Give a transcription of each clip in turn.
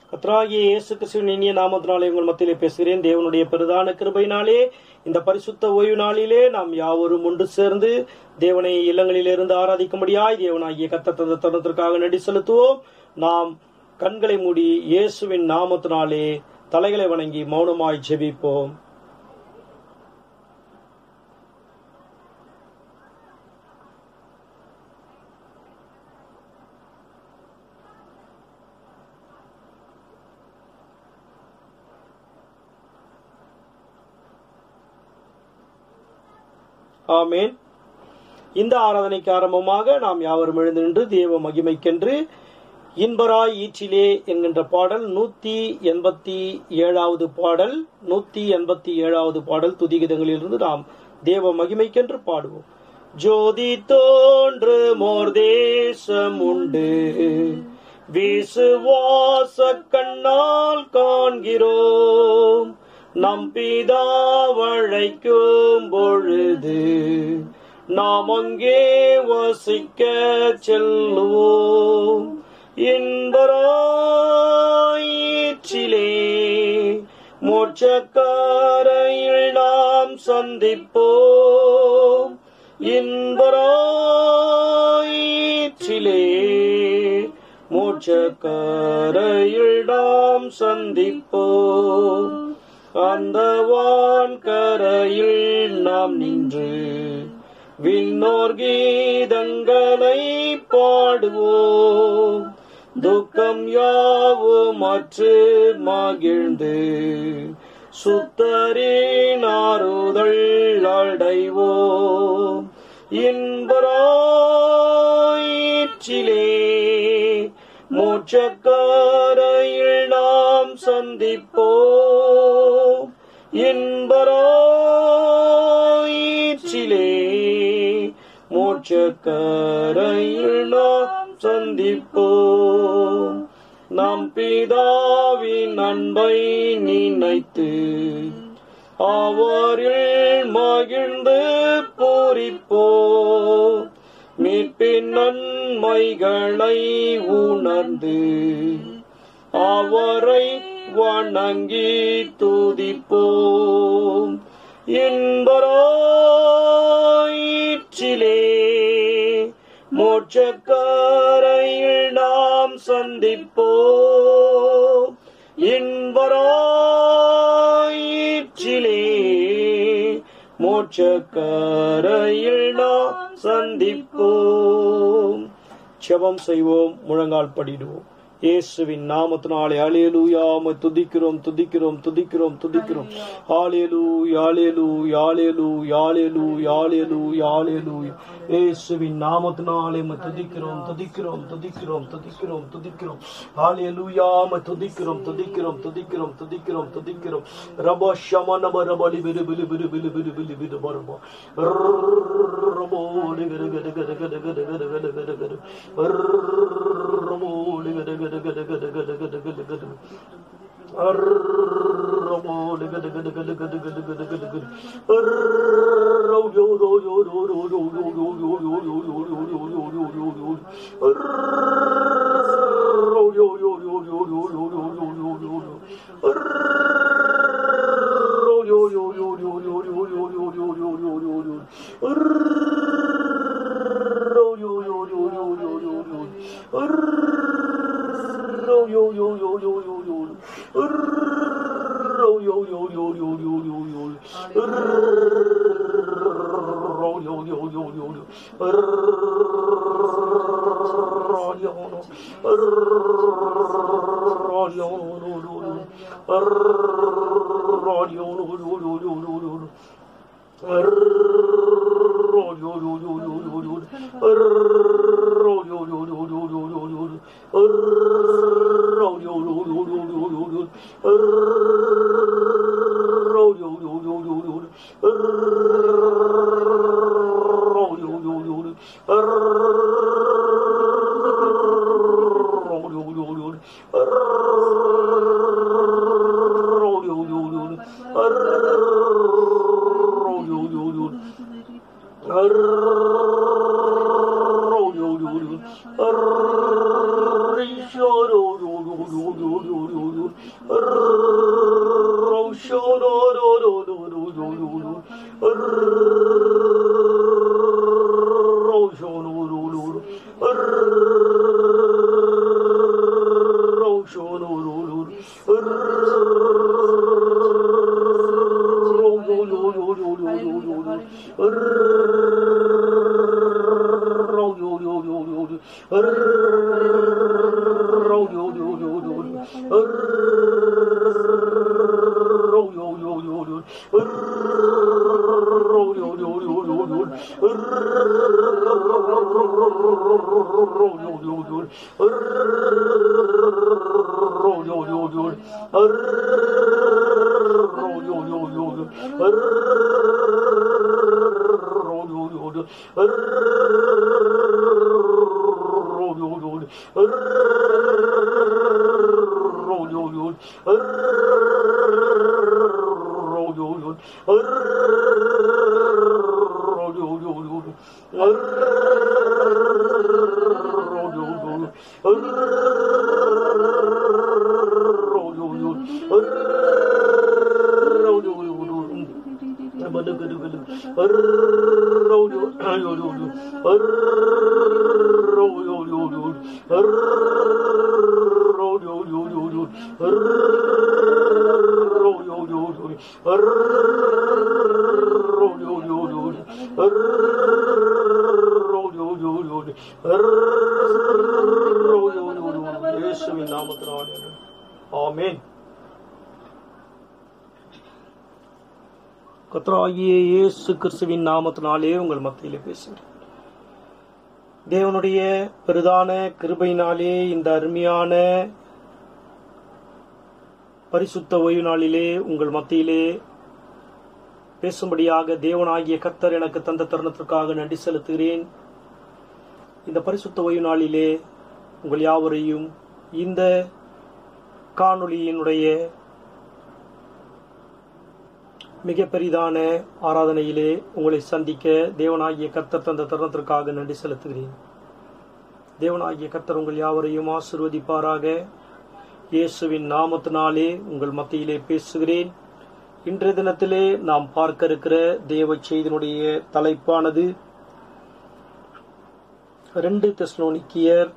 கத்ராகிய இயேசு கிறிஸ்துவின் இனிய நாமத்தினாலே உங்கள் மத்தியிலே பேசுகிறேன் தேவனுடைய பெரிதான கிருபையினாலே இந்த பரிசுத்த ஓய்வு நாளிலே நாம் யாவரும் ஒன்று சேர்ந்து தேவனை இல்லங்களிலிருந்து ஆராதிக்கும்படியாய் தேவனாகிய கத்த தந்த தருணத்திற்காக நடி செலுத்துவோம் நாம் கண்களை மூடி இயேசுவின் நாமத்தினாலே தலைகளை வணங்கி மௌனமாய் ஜெபிப்போம் ஆமேன் இந்த ஆராதனைக்கு ஆரம்பமாக நாம் யாவரும் எழுந்து நின்று தேவ மகிமைக்கென்று இன்பராய் ஈற்றிலே என்கின்ற பாடல் நூத்தி எண்பத்தி ஏழாவது பாடல் நூத்தி எண்பத்தி ஏழாவது பாடல் துதிகிதங்களிலிருந்து நாம் தேவ மகிமைக்கென்று பாடுவோம் ஜோதி தோன்று மோர் தேசம் உண்டு விசுவாச கண்ணால் காண்கிறோம் நம் பிதாவழைக்கும் பொழுது நாம் அங்கே வசிக்க செல்லுவோம் என்பராயிற்றிலே மோட்சக்காரையில் நாம் சந்திப்போம் இன்பராயிற்றிலே மோட்சக்காரையில் நாம் சந்திப்போம் அந்த வான்கரையில் நாம் நின்று விண்ணோர் கீதங்களை பாடுவோம் துக்கம் யாவும் அற்று மகிழ்ந்து சுத்தரின் ஆறுதல் அடைவோம் இன்பராயிற்றிலே மோட்சக்காரையில் நாம் சந்திப்போம் இன்பராயிற்றிலே மோட்சக்கரையில் நாம் சந்திப்போம் நம் பிதாவின் அன்பை நினைத்து அவரில் மகிழ்ந்து பூரிப்போம் மீட்பின் நன்மைகளை உணர்ந்து அவரை வணங்கி துதிப்போம் என்பராயிற்றிலே மோட்சக்காரையில் நாம் சந்திப்போம் என்பராயிற்றிலே மோட்சக்காரையில் நாம் சந்திப்போம் செபம் செய்வோம் முழங்கால் படிடுவோம் இயேசுவின் நாமத்தினாலே அலேலூயாம துதிக்கிறோம் துதிக்கிறோம் துதிக்கிறோம் துதிக்கிறோம் ஆலேலு யாலேலு யாலேலு யாலேலு யாலேலு யாலேலு இயேசுவின் நாமத்தினாலே ம துதிக்கிறோம் துதிக்கிறோம் துதிக்கிறோம் துதிக்கிறோம் துதிக்கிறோம் ஆலேலூயாம துதிக்கிறோம் துதிக்கிறோம் துதிக்கிறோம் துதிக்கிறோம் துதிக்கிறோம் ரப ஷமன பரபலி பிரு பிரு பிரு பிரு பிரு பிரு பிரு பரபா ரபோ கட கட கட கட கட கட கட கட கட ரபோ கட கட கட கட கட கட கட கட கட ரபோ கட கட கட கட கட கட கட கட கட ரோ யோ ரோ யோ ரோ ரோ ரோ ரோ ரோ யோ யோ யோ யோ யோ யோ யோ யோ யோ யோ ரோ யோ யோ யோ யோ யோ யோ யோ யோ யோ யோ யோ ரோ யோ யோ யோ யோ யோ யோ யோ யோ யோ யோ யோ யோ யோ ரோ யோ யோ யோ யோ யோ யோ யோ ரோ யோ யோ யோ யோ யோ யோ ரோ யோ யோ யோ யோ யோ யோ யோ ரோ யோ யோ யோ யோ யோ இயேசுவின் நாமத்தினாலே ஆமென் கர்த்தராகிய இயேசு கிறிஸ்துவின் நாமத்தினாலே உங்கள் மத்தியிலே பேசுகிறேன் தேவனுடைய பெரிதான கிருபையினாலே இந்த அருமையான பரிசுத்த ஓய்வு நாளிலே உங்கள் மத்தியிலே பேசும்படியாக தேவனாகிய கர்த்தர் எனக்கு தந்த தருணத்திற்காக நன்றி செலுத்துகிறேன் இந்த பரிசுத்த ஓய்வு நாளிலே உங்கள் யாவரையும் இந்த காணொளியினுடைய மிக பெரிதான ஆராதனையிலே உங்களை சந்திக்க தேவனாகிய கர்த்தர் தந்த தருணத்திற்காக நன்றி செலுத்துகிறேன் தேவனாகிய கர்த்தர் உங்கள் யாவரையும் ஆசிர்வதிப்பாராக இயேசுவின் நாமத்தினாலே உங்கள் மத்தியிலே பேசுகிறேன் இன்றைய தினத்திலே நாம் பார்க்க இருக்கிற தேவ செய்தியினுடைய தலைப்பானது ரெண்டு தெஸ்லோனிக்கியர்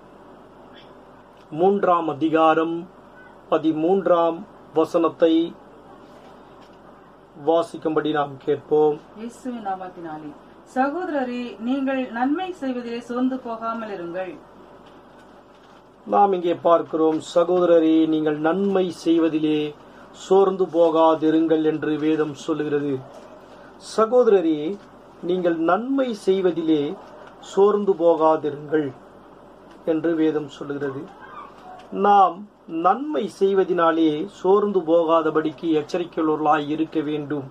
மூன்றாம் அதிகாரம் பதிமூன்றாம் வசனத்தை வாசிக்கும்படி நாம் கேட்போம் இயேசுவின் நாமத்தினாலே சகோதரரே நீங்கள் நன்மை செய்வதிலே சோர்ந்து போகாமல் இருங்கள் நாம் இங்கே பார்க்கிறோம் சகோதரரே நீங்கள் நன்மை செய்வதிலே சோர்ந்து போகாதிருங்கள் என்று வேதம் சொல்லுகிறது சகோதரரே நீங்கள் நன்மை செய்வதிலே சோர்ந்து போகாதிருங்கள் என்று வேதம் சொல்லுகிறது நாம் நன்மை செய்வதினாலே சோர்ந்து போகாதபடிக்கு எச்சரிக்கையுள்ளவர்களாய் இருக்க வேண்டும்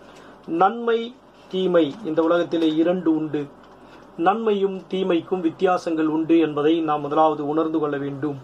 நன்மை தீமை இந்த உலகத்திலே இரண்டு உண்டு நன்மையும் தீமைக்கும் வித்தியாசங்கள் உண்டு என்பதை நாம் முதலாவது உணர்ந்து கொள்ள வேண்டும்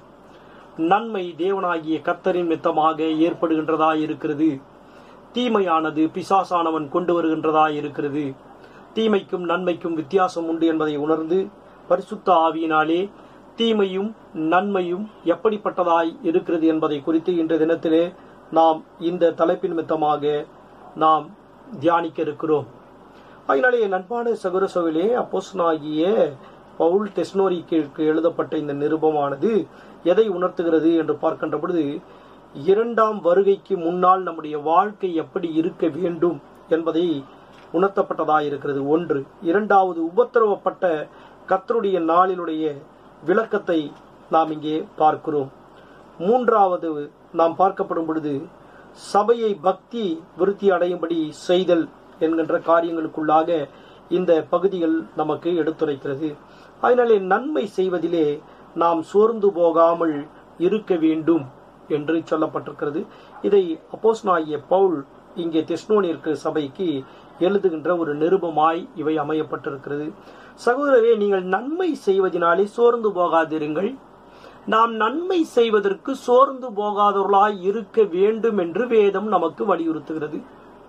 நன்மை தேவனாகிய கர்த்தரின் மித்தமாக ஏற்படுகின்றதா இருக்கிறது தீமையானது பிசாசானவன் கொண்டு வருகின்றதா இருக்கிறது தீமைக்கும் நன்மைக்கும் வித்தியாசம் உண்டு என்பதை உணர்ந்து பரிசுத்த ஆவியினாலே தீமையும் நன்மையும் எப்படிப்பட்டதாய் இருக்கிறது என்பதை குறித்து இன்றைய தினத்திலே நாம் இந்த தலைப்பின் மித்தமாக நாம் தியானிக்க இருக்கிறோம் அதனாலே நண்பான சகோர சகோலே அப்போஸ்தலனாகிய பவுல் தெஸ்னோரிக்கு எழுதப்பட்ட இந்த நிருபமானது எதை உணர்த்துகிறது என்று பார்க்கின்ற பொழுது இரண்டாம் வருகைக்கு முன்னால் நம்முடைய வாழ்க்கை எப்படி இருக்க வேண்டும் என்பதை உணர்த்தப்பட்டதாக இருக்கிறது ஒன்று இரண்டாவது உபத்திரவப்பட்ட கத்தருடைய நாளினுடைய விளக்கத்தை நாம் இங்கே பார்க்கிறோம் மூன்றாவது நாம் பார்க்கப்படும் பொழுது சபையை பக்தி விருத்தி அடையும்படி செய்தல் என்கின்ற காரியங்களுக்குள்ளாக இந்த பகுதிகள் நமக்கு எடுத்துரைக்கிறது அதனாலே நன்மை செய்வதிலே நாம் சோர்ந்து போகாமல் இருக்க வேண்டும் என்று சொல்லப்பட்டிருக்கிறது இதை அப்போஸ்னாகிய பவுல் இங்கே தெஸ்னோனிற்கு சபைக்கு எழுதுகின்ற ஒரு நிருபமாய் இவை அமையப்பட்டிருக்கிறது சகோதரரே நீங்கள் நன்மை செய்வதனாலே சோர்ந்து போகாதிருங்கள் நாம் நன்மை செய்வதற்கு சோர்ந்து போகாதவர்களாய் இருக்க வேண்டும் என்று வேதம் நமக்கு வலியுறுத்துகிறது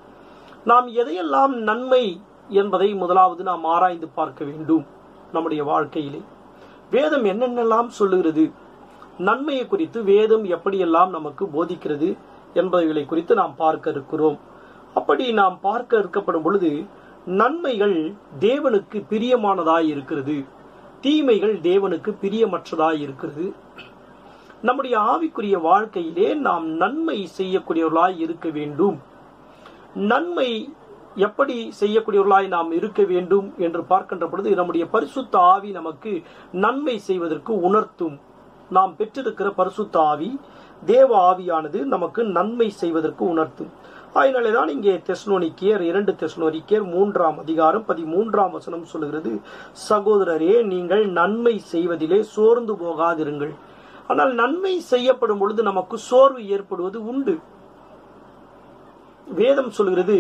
நாம் எதையெல்லாம் நன்மை என்பதை முதலாவது நாம் ஆராய்ந்து பார்க்க வேண்டும் நம்முடைய வாழ்க்கையிலே வேதம் என்னென்னலாம் சொல்லுகிறது நன்மையை குறித்து வேதம் எப்படியெல்லாம் நமக்கு போதிக்கிறது என்பவைகளை குறித்து நாம் பார்க்க இருக்கிறோம் அப்படி நாம் பார்க்க இருக்கப்படும் பொழுது நன்மைகள் தேவனுக்கு பிரியமானதாய் இருக்கிறது தீமைகள் தேவனுக்கு பிரியமற்றதாய் இருக்கிறது நம்முடைய ஆவிக்குரிய வாழ்க்கையிலே நாம் நன்மை செய்யக்கூடியவர்களாய் இருக்க வேண்டும் நன்மை எப்படி செய்யக்கூடியவர்களாய் நாம் இருக்க வேண்டும் என்று பார்க்கின்ற பொழுது நம்முடைய பரிசுத்த ஆவி நமக்கு நன்மை செய்வதற்கு உணர்த்தும் நாம் பெற்றிருக்கிற பரிசுத்த ஆவி தேவ ஆவியானது நமக்கு நன்மை செய்வதற்கு உணர்த்தும் அதனாலே தான் இங்கே தெஸ்னோனிக்கியர் இரண்டு தெஸ்னோனிக்கியர் மூன்றாம் அதிகாரம் பதிமூன்றாம் வசனம் சொல்லுகிறது சகோதரரே நீங்கள் நன்மை செய்வதிலே சோர்ந்து போகாதிருங்கள் ஆனால் நன்மை செய்யப்படும் பொழுது நமக்கு சோர்வு ஏற்படுவது உண்டு வேதம் சொல்கிறது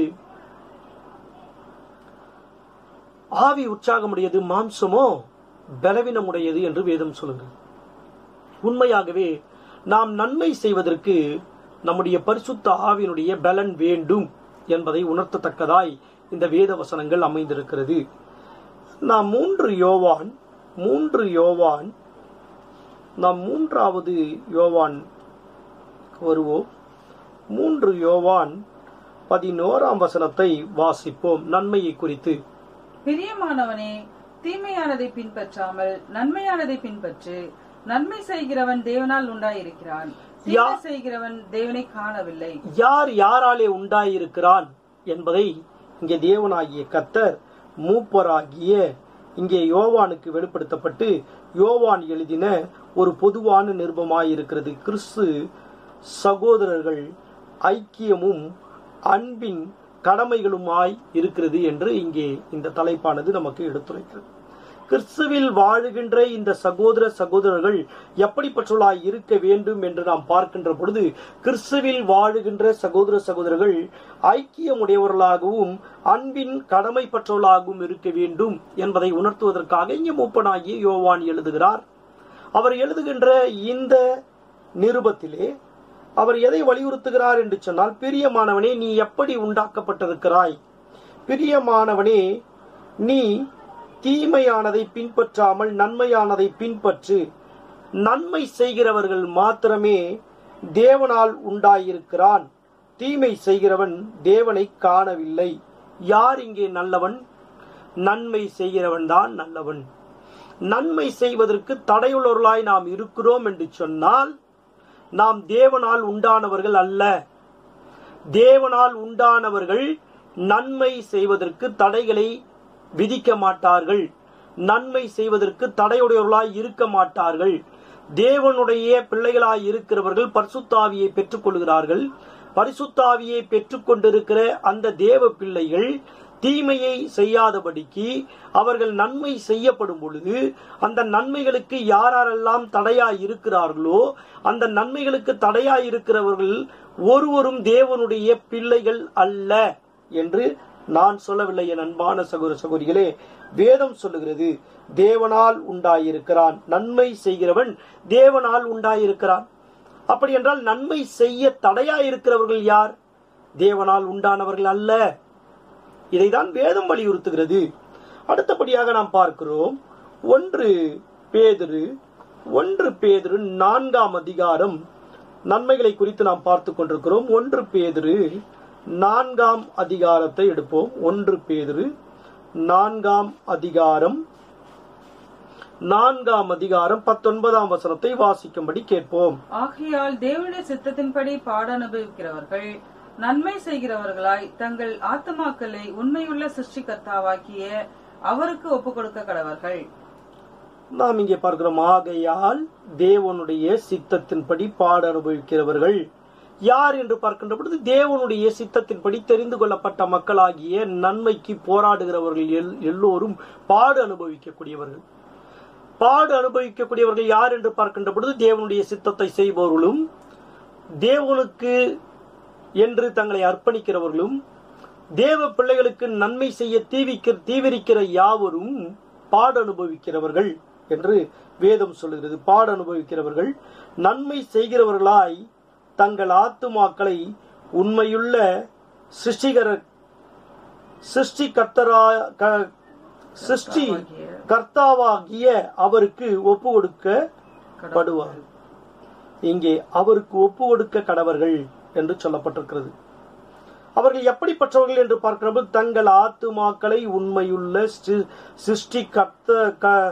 ஆவி உற்சாகமுடையது மாம்சமோ பலவீனமுடையது என்று வேதம் சொல்லுகிறது உண்மையாகவே நாம் நன்மை செய்வதற்கு நம்முடைய பரிசுத்த ஆவியினுடைய பலன் வேண்டும் என்பதை உணர்த்தத்தக்கதாய் இந்த வேத வசனங்கள் அமைந்திருக்கிறது நாம் மூன்று யோவான் மூன்று யோவான் நாம் மூன்றாவது யோவான் வருவோம் மூன்று யோவான் பதினோராம் வசனத்தை வாசிப்போம் நன்மையை குறித்து பிரியமானவனே தீமையானதை பின்பற்றாமல் நன்மையானதை பின்பற்று நன்மை செய்கிறவன் தேவனால் உண்டாயிருக்கிறான் தீமை யா- செய்கிறவன் தேவனை காணவில்லை யார் யாராலே உண்டாயிருக்கிறான் என்பதை இங்கே தேவனாகிய கத்தர் மூப்பராகிய இங்கே யோவானுக்கு வெளிப்படுத்தப்பட்டு யோவான் எழுதின ஒரு பொதுவான நிருபமாயிருக்கிறது கிறிஸ்து சகோதரர்கள் ஐக்கியமும் அன்பின் கடமைகளுமாய் இருக்கிறது என்று இங்கே இந்த தலைப்பானது நமக்கு எடுத்துரைக்கிறது கிறிஸ்துவில் வாழுகின்ற இந்த சகோதர சகோதரர்கள் எப்படிப்பட்டவர்களாய் இருக்க வேண்டும் என்று நாம் பார்க்கின்ற பொழுது கிறிஸ்துவில் வாழுகின்ற சகோதர சகோதரர்கள் ஐக்கியமுடையவர்களாகவும் அன்பின் கடமைப்பற்றவர்களாகவும் இருக்க வேண்டும் என்பதை உணர்த்துவதற்காக இங்கே மூப்பனாகிய யோவான் எழுதுகிறார் அவர் எழுதுகின்ற இந்த நிருபத்திலே அவர் எதை வலியுறுத்துகிறார் என்று சொன்னால் பிரியமானவனே நீ எப்படி உண்டாக்கப்பட்டிருக்கிறாய் பிரியமானவனே நீ தீமையானதை பின்பற்றாமல் நன்மையானதை பின்பற்று நன்மை செய்கிறவர்கள் மாத்திரமே தேவனால் உண்டாயிருக்கிறான் தீமை செய்கிறவன் தேவனை காணவில்லை யார் இங்கே நல்லவன் நன்மை செய்கிறவன் தான் நல்லவன் நன்மை செய்வதற்கு தடையுள்ளவர்களாய் நாம் இருக்கிறோம் என்று சொன்னால் நாம் தேவனால் உண்டானவர்கள் அல்ல தேவனால் உண்டானவர்கள் நன்மை செய்வதற்கு தடைகளை விதிக்க மாட்டார்கள் நன்மை செய்வதற்கு தடையுடையவர்களாய் இருக்க மாட்டார்கள் தேவனுடைய பிள்ளைகளாய் இருக்கிறவர்கள் பரிசுத்தாவியை பெற்றுக்கொள்கிறார்கள் பரிசுத்தாவியை பெற்றுக்கொண்டிருக்கிற அந்த தேவ பிள்ளைகள் தீமையை செய்யாதபடிக்கு அவர்கள் நன்மை செய்யப்படும் பொழுது அந்த நன்மைகளுக்கு யாரெல்லாம் தடையாய் இருக்கிறார்களோ அந்த நன்மைகளுக்கு தடையாய் இருக்கிறவர்கள் ஒருவரும் தேவனுடைய பிள்ளைகள் அல்ல என்று நான் சொல்லவில்லை என் அன்பான சகோதர சகோதரிகளே வேதம் சொல்லுகிறது தேவனால் உண்டாயிருக்கிறான் நன்மை செய்கிறவன் தேவனால் உண்டாயிருக்கிறான் அப்படி என்றால் நன்மை செய்ய தடையாய் இருக்கிறவர்கள் யார் தேவனால் உண்டானவர்கள் அல்ல இதைதான் வேதம் வலியுறுத்துகிறது அடுத்தபடியாக நாம் பார்க்கிறோம் ஒன்று பேதுரு ஒன்று பேதுரு நான்காம் அதிகாரம் நன்மைகளை குறித்து நாம் பார்த்து கொண்டிருக்கிறோம் ஒன்று பேதுரு நான்காம் அதிகாரத்தை எடுப்போம் ஒன்று பேதுரு நான்காம் அதிகாரம் நான்காம் அதிகாரம் பத்தொன்பதாம் வசனத்தை வாசிக்கும்படி கேட்போம் ஆகையால் தேவனுடைய சித்தத்தின்படி பாட அனுபவிக்கிறவர்கள் நன்மை செய்கிறவர்களாய் தங்கள் ஆத்துமாக்களை உண்மையுள்ள சிருஷ்டிகர்த்தாவாக்கிய அவருக்கு ஒப்புக் கொடுக்க கடவர்கள் நாம் இங்கே பார்க்கிறோம் ஆகையால் தேவனுடைய சித்தத்தின்படி பாட அனுபவிக்கிறவர்கள் யார் என்று பார்க்கின்ற பொழுது தேவனுடைய சித்தத்தின்படி தெரிந்து கொள்ளப்பட்ட மக்களாகிய நன்மைக்கு போராடுகிறவர்கள் எல்- எல்லோரும் பாடு அனுபவிக்கக்கூடியவர்கள் பாடு அனுபவிக்கக்கூடியவர்கள் யார் என்று பார்க்கின்ற பொழுது தேவனுடைய சித்தத்தை செய்பவர்களும் தேவனுக்கு என்று தங்களை அர்ப்பணிக்கிறவர்களும் தேவ பிள்ளைகளுக்கு நன்மை செய்ய தீவிக்க தீவிரிக்கிற யாவரும் பாடு அனுபவிக்கிறவர்கள் என்று வேதம் சொல்லுகிறது பாடு அனுபவிக்கிறவர்கள் நன்மை செய்கிறவர்களாய் தங்கள் ஆத்துமாக்களை உண்மையுள்ள சிருஷ்டிகர சிருஷ்டி கர்த்தரா க- சிருஷ்டி கர்த்தாவாகிய அவருக்கு ஒப்பு கொடுக்கப்படுவார் இங்கே அவருக்கு ஒப்பு கொடுக்க கடவர்கள் என்று சொல்லப்பட்டிருக்கிறது அவர்கள் எப்படிப்பட்டவர்கள் என்று பார்க்கிறபோது தங்கள் ஆத்துமாக்களை உண்மையுள்ள சி- சிருஷ்டி கர்த்த க-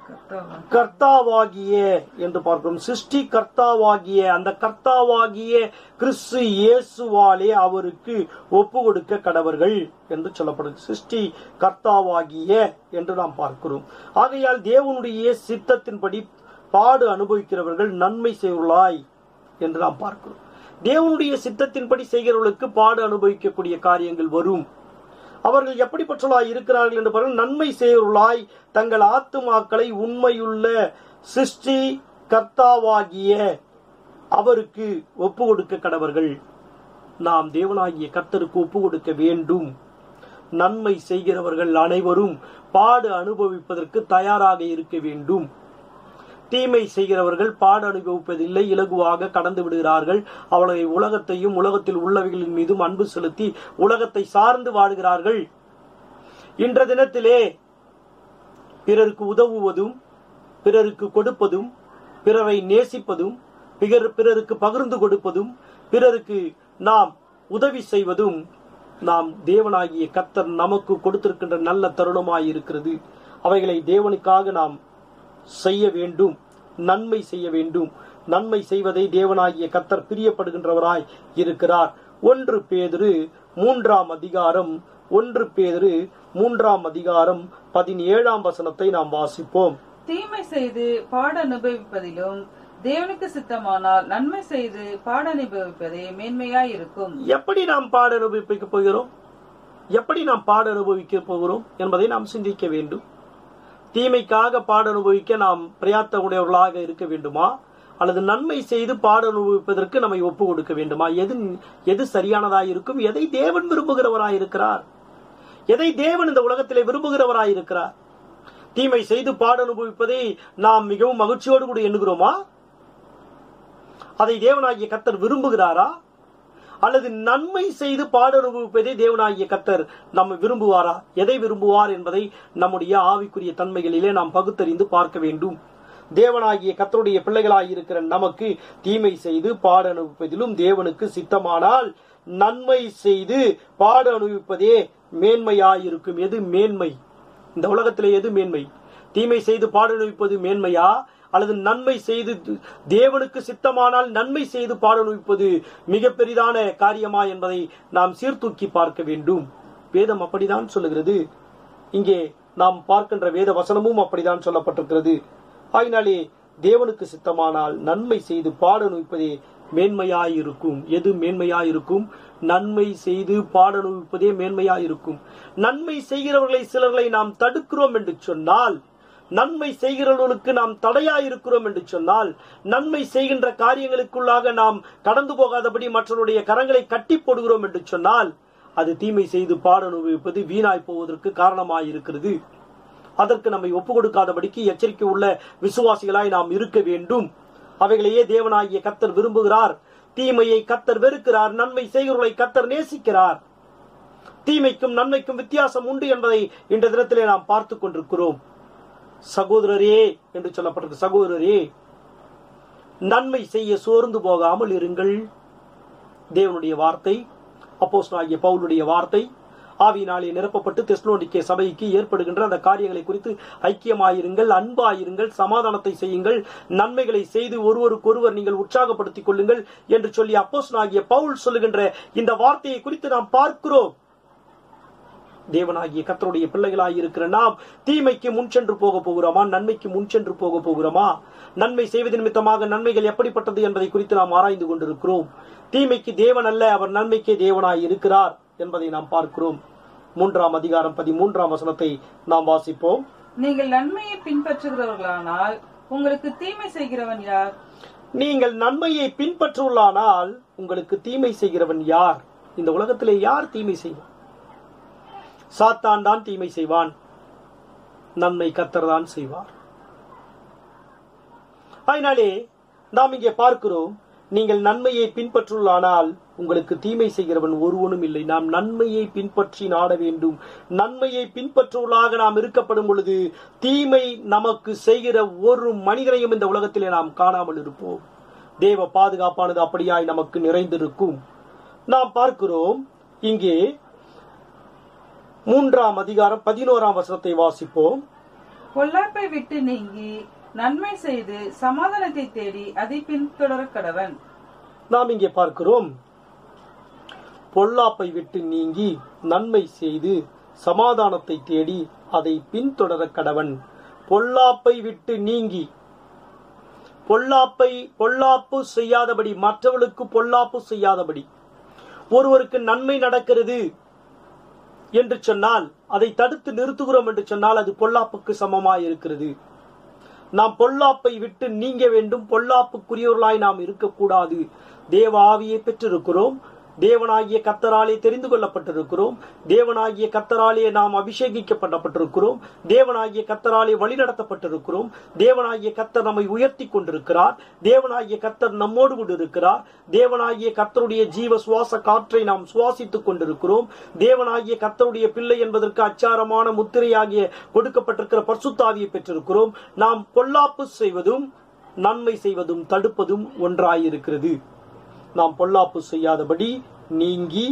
கர்த்தாவா. கர்த்தாவாகிய என்று பார்க்கிறோம் சிருஷ்டி கர்த்தாவாகிய அந்த கர்த்தாவாகிய கிறிஸ்து இயேசுவாலே அவருக்கு ஒப்பு கொடுக்க கடவர்கள் என்று சொல்லப்படுது சிருஷ்டி கர்த்தாவாகிய என்று நாம் பார்க்கிறோம் ஆகையால் தேவனுடைய சித்தத்தின்படி பாடு அனுபவிக்கிறவர்கள் நன்மை செய்வர்களாய் என்று நாம் பார்க்கிறோம் தேவனுடைய சித்தத்தின்படி செய்கிறவர்களுக்கு பாடு அனுபவிக்கக்கூடிய காரியங்கள் வரும் அவர்கள் எப்படிப்பட்டவர்களாய் இருக்கிறார்கள் என்று பாருங்கள் நன்மை செய்வர்களாய் தங்கள் ஆத்துமாக்களை உண்மையுள்ள சிருஷ்டி கர்த்தாவாகிய அவருக்கு ஒப்பு கொடுக்க கடவர்கள் நாம் தேவனாகிய கர்த்தருக்கு ஒப்பு கொடுக்க வேண்டும் நன்மை செய்கிறவர்கள் அனைவரும் பாடு அனுபவிப்பதற்கு தயாராக இருக்க வேண்டும் தீமை செய்கிறவர்கள் பாடு அனுபவிப்பதில்லை இலகுவாக கடந்து விடுகிறார்கள் அவளை உலகத்தையும் உலகத்தில் உள்ளவைகளின் மீதும் அன்பு செலுத்தி உலகத்தை சார்ந்து வாழுகிறார்கள் இன்ற தினத்திலே பிறருக்கு உதவுவதும் பிறருக்கு கொடுப்பதும் பிறரை நேசிப்பதும் பிறர் பிறருக்கு பகிர்ந்து கொடுப்பதும் பிறருக்கு நாம் உதவி செய்வதும் நாம் தேவனாகிய கத்தர் நமக்கு கொடுத்திருக்கின்ற நல்ல தருணமாய் இருக்கிறது அவைகளை தேவனுக்காக நாம் செய்ய வேண்டும் நன்மை செய்ய வேண்டும் நன்மை செய்வதை தேவனாகிய கத்தர் பிரியப்படுகின்றவராய் இருக்கிறார் ஒன்று பேதுரு மூன்றாம் அதிகாரம் ஒன்று பேதுரு மூன்றாம் அதிகாரம் பதினேழாம் வசனத்தை நாம் வாசிப்போம் தீமை செய்து பாட அனுபவிப்பதிலும் தேவனுக்கு சித்தமானால் நன்மை செய்து பாட அனுபவிப்பதே மேன்மையாய் இருக்கும் எப்படி நாம் பாட அனுபவிக்க போகிறோம் எப்படி நாம் பாட அனுபவிக்க போகிறோம் என்பதை நாம் சிந்திக்க வேண்டும் தீமைக்காக பாட அனுபவிக்க நாம் பிரயாத்த உடையவர்களாக இருக்க வேண்டுமா அல்லது நன்மை செய்து பாட அனுபவிப்பதற்கு நம்மை ஒப்பு கொடுக்க வேண்டுமா எது எது சரியானதாய் இருக்கும் எதை தேவன் விரும்புகிறவராய் இருக்கிறார் எதை தேவன் இந்த உலகத்திலே விரும்புகிறவராய் இருக்கிறார் தீமை செய்து பாட அனுபவிப்பதை நாம் மிகவும் மகிழ்ச்சியோடு கூட எண்ணுகிறோமா அதை தேவனாகிய கத்தர் விரும்புகிறாரா அல்லது நன்மை செய்து பாட அனுபவிப்பதை தேவனாகிய கத்தர் நம்ம விரும்புவாரா எதை விரும்புவார் என்பதை நம்முடைய ஆவிக்குரிய தன்மைகளிலே நாம் பகுத்தறிந்து பார்க்க வேண்டும் தேவனாகிய கத்தருடைய பிள்ளைகளாய் இருக்கிற நமக்கு தீமை செய்து பாட அனுபவிப்பதிலும் தேவனுக்கு சித்தமானால் நன்மை செய்து பாட அனுபவிப்பதே மேன்மையாயிருக்கும் எது மேன்மை இந்த உலகத்திலே எது மேன்மை தீமை செய்து பாட அனுபவிப்பது மேன்மையா அல்லது நன்மை செய்து தேவனுக்கு சித்தமானால் நன்மை செய்து பாட அனுபவிப்பது மிக பெரிதான காரியமா என்பதை நாம் சீர்தூக்கி பார்க்க வேண்டும் வேதம் அப்படிதான் சொல்லுகிறது இங்கே நாம் பார்க்கின்ற வேத வசனமும் அப்படிதான் சொல்லப்பட்டிருக்கிறது ஆகினாலே தேவனுக்கு சித்தமானால் நன்மை செய்து பாட அனுபவிப்பதே மேன்மையாயிருக்கும் எது மேன்மையாயிருக்கும் நன்மை செய்து பாட அனுபவிப்பதே மேன்மையாயிருக்கும் நன்மை செய்கிறவர்களை சிலர்களை நாம் தடுக்கிறோம் என்று சொன்னால் நன்மை செய்கிறவர்களுக்கு நாம் தடையாயிருக்கிறோம் என்று சொன்னால் நன்மை செய்கின்ற காரியங்களுக்குள்ளாக நாம் கடந்து போகாதபடி மற்றவருடைய கரங்களை கட்டி போடுகிறோம் என்று சொன்னால் அது தீமை செய்து பாட அனுபவிப்பது வீணாய் போவதற்கு காரணமாயிருக்கிறது அதற்கு நம்மை ஒப்பு கொடுக்காதபடிக்கு எச்சரிக்கை உள்ள விசுவாசிகளாய் நாம் இருக்க வேண்டும் அவைகளையே தேவனாகிய கத்தர் விரும்புகிறார் தீமையை கத்தர் வெறுக்கிறார் நன்மை செய்கிறவர்களை கத்தர் நேசிக்கிறார் தீமைக்கும் நன்மைக்கும் வித்தியாசம் உண்டு என்பதை இந்த தினத்திலே நாம் பார்த்து கொண்டிருக்கிறோம் சகோதரரே என்று சொல்லப்பட்டிருக்கு சகோதரரே நன்மை செய்ய சோர்ந்து போகாமல் இருங்கள் தேவனுடைய வார்த்தை அப்போஸ் ஆகிய பவுலுடைய வார்த்தை ஆவியினாலே நிரப்பப்பட்டு தெஸ்லோனிக்கே சபைக்கு ஏற்படுகின்ற அந்த காரியங்களை குறித்து ஐக்கியமாயிருங்கள் அன்பாயிருங்கள் சமாதானத்தை செய்யுங்கள் நன்மைகளை செய்து ஒருவருக்கொருவர் நீங்கள் உற்சாகப்படுத்திக் கொள்ளுங்கள் என்று சொல்லி அப்போஸ் ஆகிய பவுல் சொல்லுகின்ற இந்த வார்த்தையை குறித்து நாம் பார்க்கிறோம் தேவனாகிய கத்தருடைய பிள்ளைகளாய் இருக்கிற நாம் தீமைக்கு முன் சென்று போக போகிறோமா நன்மைக்கு முன் சென்று போக போகிறோமா நன்மை செய்வது நிமித்தமாக நன்மைகள் எப்படிப்பட்டது என்பதை குறித்து நாம் ஆராய்ந்து கொண்டிருக்கிறோம் தீமைக்கு தேவன் அல்ல அவர் நன்மைக்கே தேவனாய் இருக்கிறார் என்பதை நாம் பார்க்கிறோம் மூன்றாம் அதிகாரம் பதிமூன்றாம் வசனத்தை நாம் வாசிப்போம் நீங்கள் நன்மையை பின்பற்றுகிறவர்களானால் உங்களுக்கு தீமை செய்கிறவன் யார் நீங்கள் நன்மையை பின்பற்றுள்ளானால் உங்களுக்கு தீமை செய்கிறவன் யார் இந்த உலகத்திலே யார் தீமை செய்வான் சாத்தான் தான் தீமை செய்வான் நன்மை கத்தர் தான் செய்வார் அதனாலே நாம் இங்கே பார்க்கிறோம் நீங்கள் நன்மையை பின்பற்றுள்ளானால் உங்களுக்கு தீமை செய்கிறவன் ஒருவனும் இல்லை நாம் நன்மையை பின்பற்றி நாட வேண்டும் நன்மையை பின்பற்றுவதாக நாம் இருக்கப்படும் பொழுது தீமை நமக்கு செய்கிற ஒரு மனிதனையும் இந்த உலகத்திலே நாம் காணாமல் இருப்போம் தேவ பாதுகாப்பானது அப்படியாய் நமக்கு நிறைந்திருக்கும் நாம் பார்க்கிறோம் இங்கே மூன்றாம் அதிகாரம் பதினோராம் வசனத்தை வாசிப்போம் பொல்லாப்பை விட்டு நீங்கி நன்மை செய்து சமாதானத்தை தேடி அதை பின்தொடர கடவன் நாம் இங்கே பார்க்கிறோம் பொல்லாப்பை விட்டு நீங்கி நன்மை செய்து சமாதானத்தை தேடி அதை பின்தொடர கடவன் பொல்லாப்பை விட்டு நீங்கி பொல்லாப்பை பொல்லாப்பு செய்யாதபடி மற்றவர்களுக்கு பொல்லாப்பு செய்யாதபடி ஒருவருக்கு நன்மை நடக்கிறது என்று சொன்னால் அதை தடுத்து நிறுத்துகிறோம் என்று சொன்னால் அது பொல்லாப்புக்கு சமமாய் இருக்கிறது நாம் பொல்லாப்பை விட்டு நீங்க வேண்டும் பொல்லாப்புக்குரியவர்களாய் நாம் இருக்கக்கூடாது தேவ ஆவியை பெற்றிருக்கிறோம் தேவனாகிய கத்தராலே தெரிந்து கொள்ளப்பட்டிருக்கிறோம் தேவனாகிய கத்தராலே நாம் அபிஷேகிக்கப்படப்பட்டிருக்கிறோம் தேவனாகிய கத்தராலே வழிநடத்தப்பட்டிருக்கிறோம் தேவனாகிய கத்தர் நம்மை உயர்த்தி கொண்டிருக்கிறார் தேவனாகிய கத்தர் நம்மோடு கூட இருக்கிறார் தேவனாகிய கத்தருடைய ஜீவ சுவாச காற்றை நாம் சுவாசித்துக் கொண்டிருக்கிறோம் தேவனாகிய கத்தருடைய பிள்ளை என்பதற்கு அச்சாரமான முத்திரையாகிய கொடுக்கப்பட்டிருக்கிற பர்சுத்தாவியை பெற்றிருக்கிறோம் நாம் பொல்லாப்பு செய்வதும் நன்மை செய்வதும் தடுப்பதும் ஒன்றாயிருக்கிறது நாம் பொல்லாப்பு செய்யாதபடி நீங்கி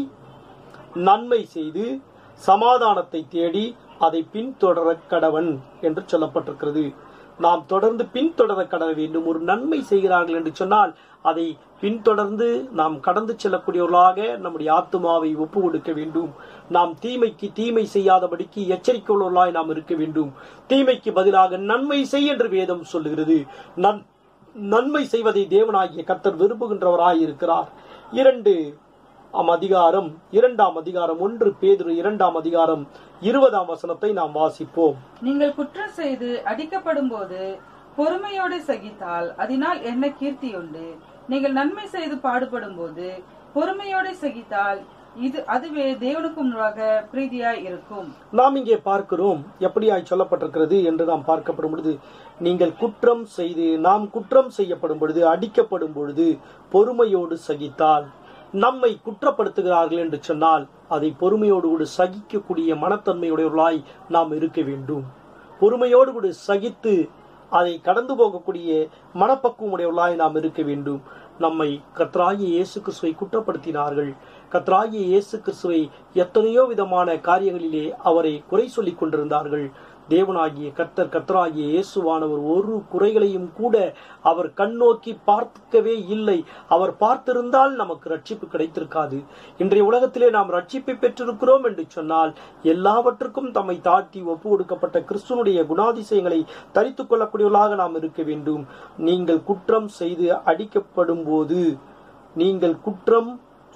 நன்மை செய்து சமாதானத்தை தேடி அதை பின்தொடர கடவன் என்று சொல்லப்பட்டிருக்கிறது நாம் தொடர்ந்து பின்தொடர கடవ வேண்டும் ஒரு நன்மை செய்கிறார்கள் என்று சொன்னால் அதை பின்தொடர்ந்து நாம் கடந்து செல்லக்கூடியவர்களாக நம்முடைய ஆத்மாவை ஒப்பு கொடுக்க வேண்டும் நாம் தீமைக்கு தீமை செய்யாதபடிக்கு எச்சரிக்கை உள்ளவர்களாய் நாம் இருக்க வேண்டும் தீமைக்கு பதிலாக நன்மை செய் என்று வேதம் சொல்லுகிறது நன் நன்மை செய்வதை தேவனாகிய கர்த்தர் விரும்புகின்றவராய் இருக்கிறார் இரண்டு ஆம் அதிகாரம் இரண்டாம் அதிகாரம் ஒன்று பேதுரு இரண்டாம் அதிகாரம் இருபதாம் வசனத்தை நாம் வாசிப்போம் நீங்கள் குற்றம் செய்து அடிக்கப்படும் போது பொறுமையோடு சகித்தால் அதனால் என்ன கீர்த்தி உண்டு நீங்கள் நன்மை செய்து பாடுபடும் போது பொறுமையோடு சகித்தால் இது அதுவே தேவனுக்கு முன்பாக பிரீதியாய் இருக்கும் நாம் இங்கே பார்க்கிறோம் எப்படியாய் சொல்லப்பட்டிருக்கிறது என்று நாம் பார்க்கப்படும் பொழுது நீங்கள் குற்றம் செய்து நாம் குற்றம் செய்யப்படும் பொழுது அடிக்கப்படும் பொழுது பொறுமையோடு சகித்தால் நம்மை குற்றப்படுத்துகிறார்கள் என்று சொன்னால் அதை பொறுமையோடு கூட சகிக்கக்கூடிய மனத்தன்மையுடையவர்களாய் நாம் இருக்க வேண்டும் பொறுமையோடு கூட சகித்து அதை கடந்து போகக்கூடிய மனப்பக்குவம் உடையவர்களாய் நாம் இருக்க வேண்டும் நம்மை கத்ராகிய இயேசு கிறிஸ்துவை குற்றப்படுத்தினார்கள் கத்ராகிய இயேசு கிறிஸ்துவை எத்தனையோ விதமான காரியங்களிலே அவரை குறை சொல்லிக் கொண்டிருந்தார்கள் தேவனாகிய கர்த்தர் கர்த்தராகிய இயேசுவானவர் ஒரு குறைகளையும் கூட அவர் கண்ணோக்கி பார்க்கவே இல்லை அவர் பார்த்திருந்தால் நமக்கு ரட்சிப்பு கிடைத்திருக்காது இன்றைய உலகத்திலே நாம் ரட்சிப்பை பெற்றிருக்கிறோம் என்று சொன்னால் எல்லாவற்றுக்கும் தம்மை தாழ்த்தி ஒப்பு கொடுக்கப்பட்ட கிறிஸ்துவனுடைய குணாதிசயங்களை தரித்துக் கொள்ளக்கூடியவர்களாக நாம் இருக்க வேண்டும் நீங்கள் குற்றம் செய்து அடிக்கப்படும் போது நீங்கள் குற்றம்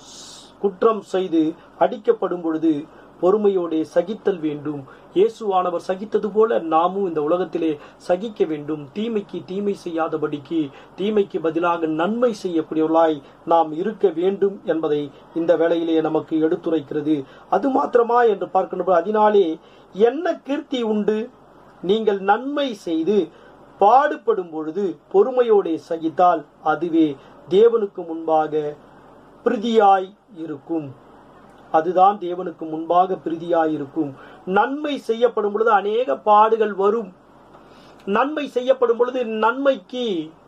குற்றம் செய்து அடிக்கப்படும் பொழுது பொறுமையோடே சகித்தல் வேண்டும் இயேசுவானவர் சகித்தது போல நாமும் இந்த உலகத்திலே சகிக்க வேண்டும் தீமைக்கு தீமை செய்யாதபடிக்கு தீமைக்கு பதிலாக நன்மை செய்யக்கூடியவர்களாய் நாம் இருக்க வேண்டும் என்பதை இந்த வேளையிலே நமக்கு எடுத்துரைக்கிறது அது மாத்திரமா என்று பார்க்கின்ற அதனாலே என்ன கீர்த்தி உண்டு நீங்கள் நன்மை செய்து பாடுபடும் பொழுது பொறுமையோடே சகித்தால் அதுவே தேவனுக்கு முன்பாக பிரதியாய் இருக்கும் அதுதான் தேவனுக்கு முன்பாக பிரதியாய் இருக்கும் நன்மை செய்யப்படும் பொழுது அநேக பாடுகள் வரும் நன்மை செய்யப்படும் பொழுது நன்மைக்கு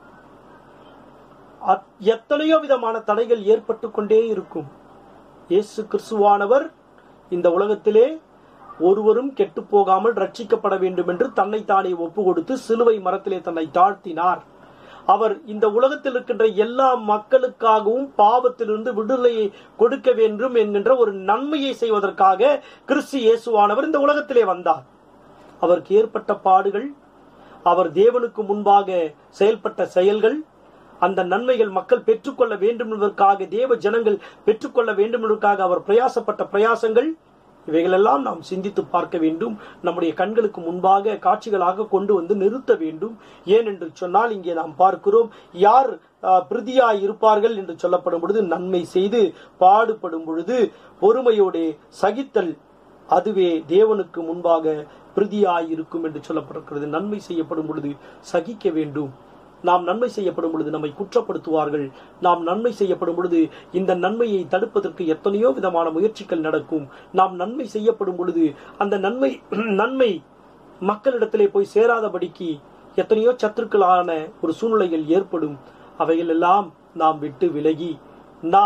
அத்- எத்தனையோ விதமான தடைகள் ஏற்பட்டு கொண்டே இருக்கும் இயேசு கிறிஸ்துவானவர் இந்த உலகத்திலே ஒருவரும் கெட்டு போகாமல் ரட்சிக்கப்பட வேண்டும் என்று தன்னைத்தானே ஒப்பு கொடுத்து சிலுவை மரத்திலே தன்னை தாழ்த்தினார் அவர் இந்த உலகத்தில் இருக்கின்ற எல்லா மக்களுக்காகவும் பாவத்திலிருந்து விடுதலையை கொடுக்க வேண்டும் என்கின்ற ஒரு நன்மையை செய்வதற்காக கிறிஸ்து இயேசுவானவர் இந்த உலகத்திலே வந்தார் அவருக்கு ஏற்பட்ட பாடுகள் அவர் தேவனுக்கு முன்பாக செயல்பட்ட செயல்கள் அந்த நன்மைகள் மக்கள் பெற்றுக்கொள்ள வேண்டும் என்பதற்காக தேவ ஜனங்கள் பெற்றுக்கொள்ள வேண்டும் என்பதற்காக அவர் பிரயாசப்பட்ட பிரயாசங்கள் இவைகளெல்லாம் நாம் சிந்தித்து பார்க்க வேண்டும் நம்முடைய கண்களுக்கு முன்பாக காட்சிகளாக கொண்டு வந்து நிறுத்த வேண்டும் ஏன் என்று சொன்னால் இங்கே நாம் பார்க்கிறோம் யார் ஆஹ், பிரதியாய் இருப்பார்கள் என்று சொல்லப்படும் பொழுது நன்மை செய்து பாடுபடும் பொழுது பொறுமையோடே சகித்தல் அதுவே தேவனுக்கு முன்பாக பிரதியாய் இருக்கும் என்று சொல்லப்பட்டிருக்கிறது நன்மை செய்யப்படும் பொழுது சகிக்க வேண்டும் நாம் நன்மை செய்யப்படும் பொழுது நம்மை குற்றப்படுத்துவார்கள் நாம் நன்மை செய்யப்படும் பொழுது இந்த நன்மையை தடுப்பதற்கு எத்தனையோ விதமான முயற்சிகள் நடக்கும் நாம் நன்மை செய்யப்படும் பொழுது அந்த நன்மை நன்மை மக்களிடத்திலே போய் சேராதபடிக்கு எத்தனையோ சத்துருக்களான ஒரு சூழ்நிலைகள் ஏற்படும் அவைகள் எல்லாம் நாம் விட்டு விலகி நாம்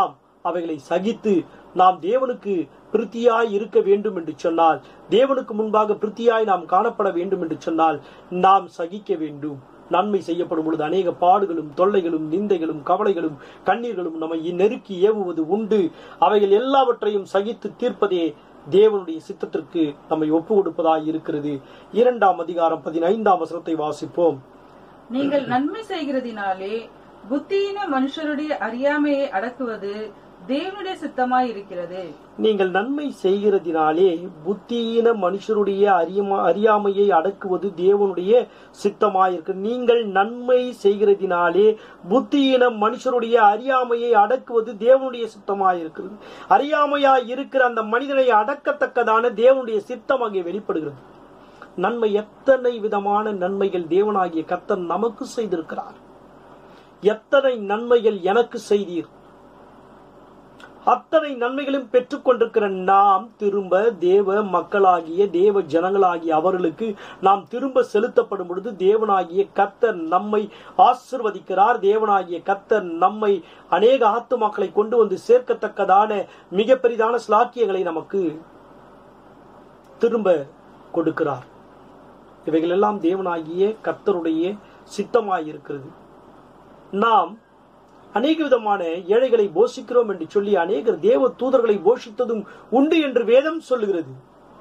அவைகளை சகித்து நாம் தேவனுக்கு பிரித்தியாய் இருக்க வேண்டும் என்று சொன்னால் தேவனுக்கு முன்பாக பிரித்தியாய் நாம் காணப்பட வேண்டும் என்று சொன்னால் நாம் சகிக்க வேண்டும் நன்மை செய்யப்படும் பொழுது அநேக பாடுகளும் தொல்லைகளும் நிந்தைகளும் கவலைகளும் கண்ணீர்களும் நம்மை நெருக்கி ஏவுவது உண்டு அவைகள் எல்லாவற்றையும் சகித்து தீர்ப்பதே தேவனுடைய சித்தத்திற்கு நம்மை ஒப்பு கொடுப்பதாய் இருக்கிறது இரண்டாம் அதிகாரம் பதினைந்தாம் வசனத்தை வாசிப்போம் நீங்கள் நன்மை செய்கிறதினாலே புத்தியின மனுஷருடைய அறியாமையை அடக்குவது தேவனுடைய சித்தமாய் இருக்கிறது நீங்கள் நன்மை செய்கிறதினாலே புத்தியீன மனுஷருடைய அறியமா அறியாமையை அடக்குவது தேவனுடைய சித்தமாயிருக்கு நீங்கள் நன்மை செய்கிறதினாலே புத்தியீன மனுஷருடைய அறியாமையை அடக்குவது தேவனுடைய சித்தமாயிருக்கிறது அறியாமையாய் இருக்கிற அந்த மனிதனை அடக்கத்தக்கதான தேவனுடைய சித்தம் அங்கே வெளிப்படுகிறது நன்மை எத்தனை விதமான நன்மைகள் தேவனாகிய கர்த்தர் நமக்கு செய்திருக்கிறார் எத்தனை நன்மைகள் எனக்கு செய்தீர் அத்தனை நன்மைகளும் பெற்றுக்கொண்டிருக்கிற நாம் திரும்ப தேவ மக்களாகிய தேவ ஜனங்களாகிய அவர்களுக்கு நாம் திரும்ப செலுத்தப்படும் பொழுது தேவனாகிய கத்தர் நம்மை ஆசிர்வதிக்கிறார் தேவனாகிய கத்தர் நம்மை அநேக ஆத்துமாக்களை கொண்டு வந்து சேர்க்கத்தக்கதான மிக பெரிதான ஸ்லாக்கியங்களை நமக்கு திரும்ப கொடுக்கிறார் இவைகள் எல்லாம் தேவனாகிய கர்த்தருடைய சித்தமாயிருக்கிறது நாம் அநேக விதமான ஏழைகளை போஷிக்கிறோம் என்று சொல்லி அநேகர் தேவ தூதர்களை போஷித்ததும் உண்டு என்று வேதம் சொல்லுகிறது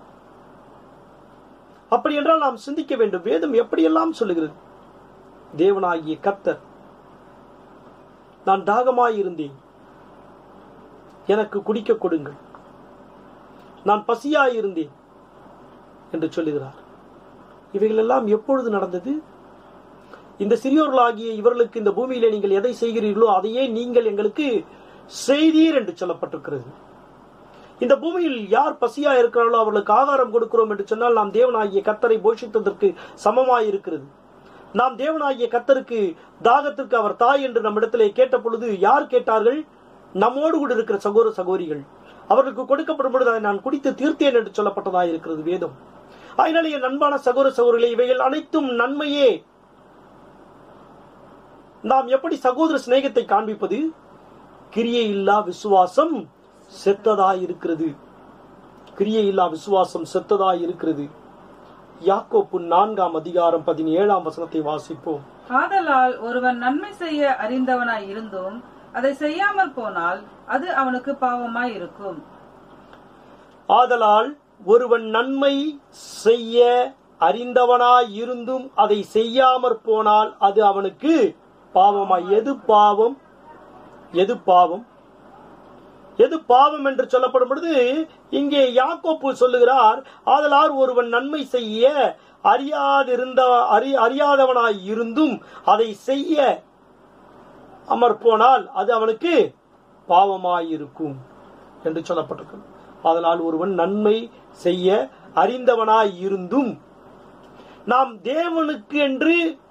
அப்படி என்றால் நாம் சிந்திக்க வேண்டும் வேதம் எப்படியெல்லாம் சொல்லுகிறது தேவனாகிய கர்த்தர் நான் தாகமாய் இருந்தேன் எனக்கு குடிக்க கொடுங்கள் நான் பசியாய் இருந்தேன் என்று சொல்லுகிறார் இவைகள் எல்லாம் எப்பொழுது நடந்தது இந்த சிறியோர்களாகிய இவர்களுக்கு இந்த பூமியிலே நீங்கள் எதை செய்கிறீர்களோ அதையே நீங்கள் எங்களுக்கு செய்தீர் என்று சொல்லப்பட்டிருக்கிறது இந்த பூமியில் யார் பசியா இருக்கிறார்களோ அவர்களுக்கு ஆகாரம் கொடுக்கிறோம் என்று சொன்னால் நாம் தேவனாகிய கத்தரை போஷித்ததற்கு சமமாய் இருக்கிறது நாம் தேவனாகிய கத்தருக்கு தாகத்திற்கு அவர் தாய் என்று நம்மிடத்திலே கேட்ட பொழுது யார் கேட்டார்கள் நம்மோடு கூட இருக்கிற சகோதர சகோதரிகள் அவர்களுக்கு கொடுக்கப்படும் பொழுது அதை நான் குடித்து தீர்த்தேன் என்று சொல்லப்பட்டதாக இருக்கிறது வேதம் அதனால என் அன்பான சகோதர சகோதரிகளை இவைகள் அனைத்தும் நன்மையே நாம் எப்படி சகோதர சிநேகத்தை காண்பிப்பது கிரியை இல்லா விசுவாசம் செத்ததாய் இருக்கிறது கிரியை இல்லா விசுவாசம் செத்ததாய் இருக்கிறது யாக்கோப்பு நான்காம் அதிகாரம் பதினேழாம் வசனத்தை வாசிப்போம் ஆதலால் ஒருவன் நன்மை செய்ய அறிந்தவனாய் இருந்தும் அதை செய்யாமற் போனால் அது அவனுக்கு பாவமாய் இருக்கும் ஆதலால் ஒருவன் நன்மை செய்ய அறிந்தவனாய் இருந்தும் அதை செய்யாமற் போனால் அது அவனுக்கு பாவமாய் எது பாவம் எது பாவம் எது பாவம் என்று சொல்லப்படும் பொழுது இங்கே யாக்கோப்பு சொல்லுகிறார் ஆதலால் ஒருவன் நன்மை செய்ய அறியாதிருந்த அறி அறியாதவனாய் இருந்தும் அதை செய்ய அமர் போனால் அது அவனுக்கு பாவமாயிருக்கும் என்று சொல்லப்பட்டிருக்கிறது அதனால் ஒருவன் நன்மை செய்ய அறிந்தவனாய் இருந்தும் நாம் தேவனுக்கு என்று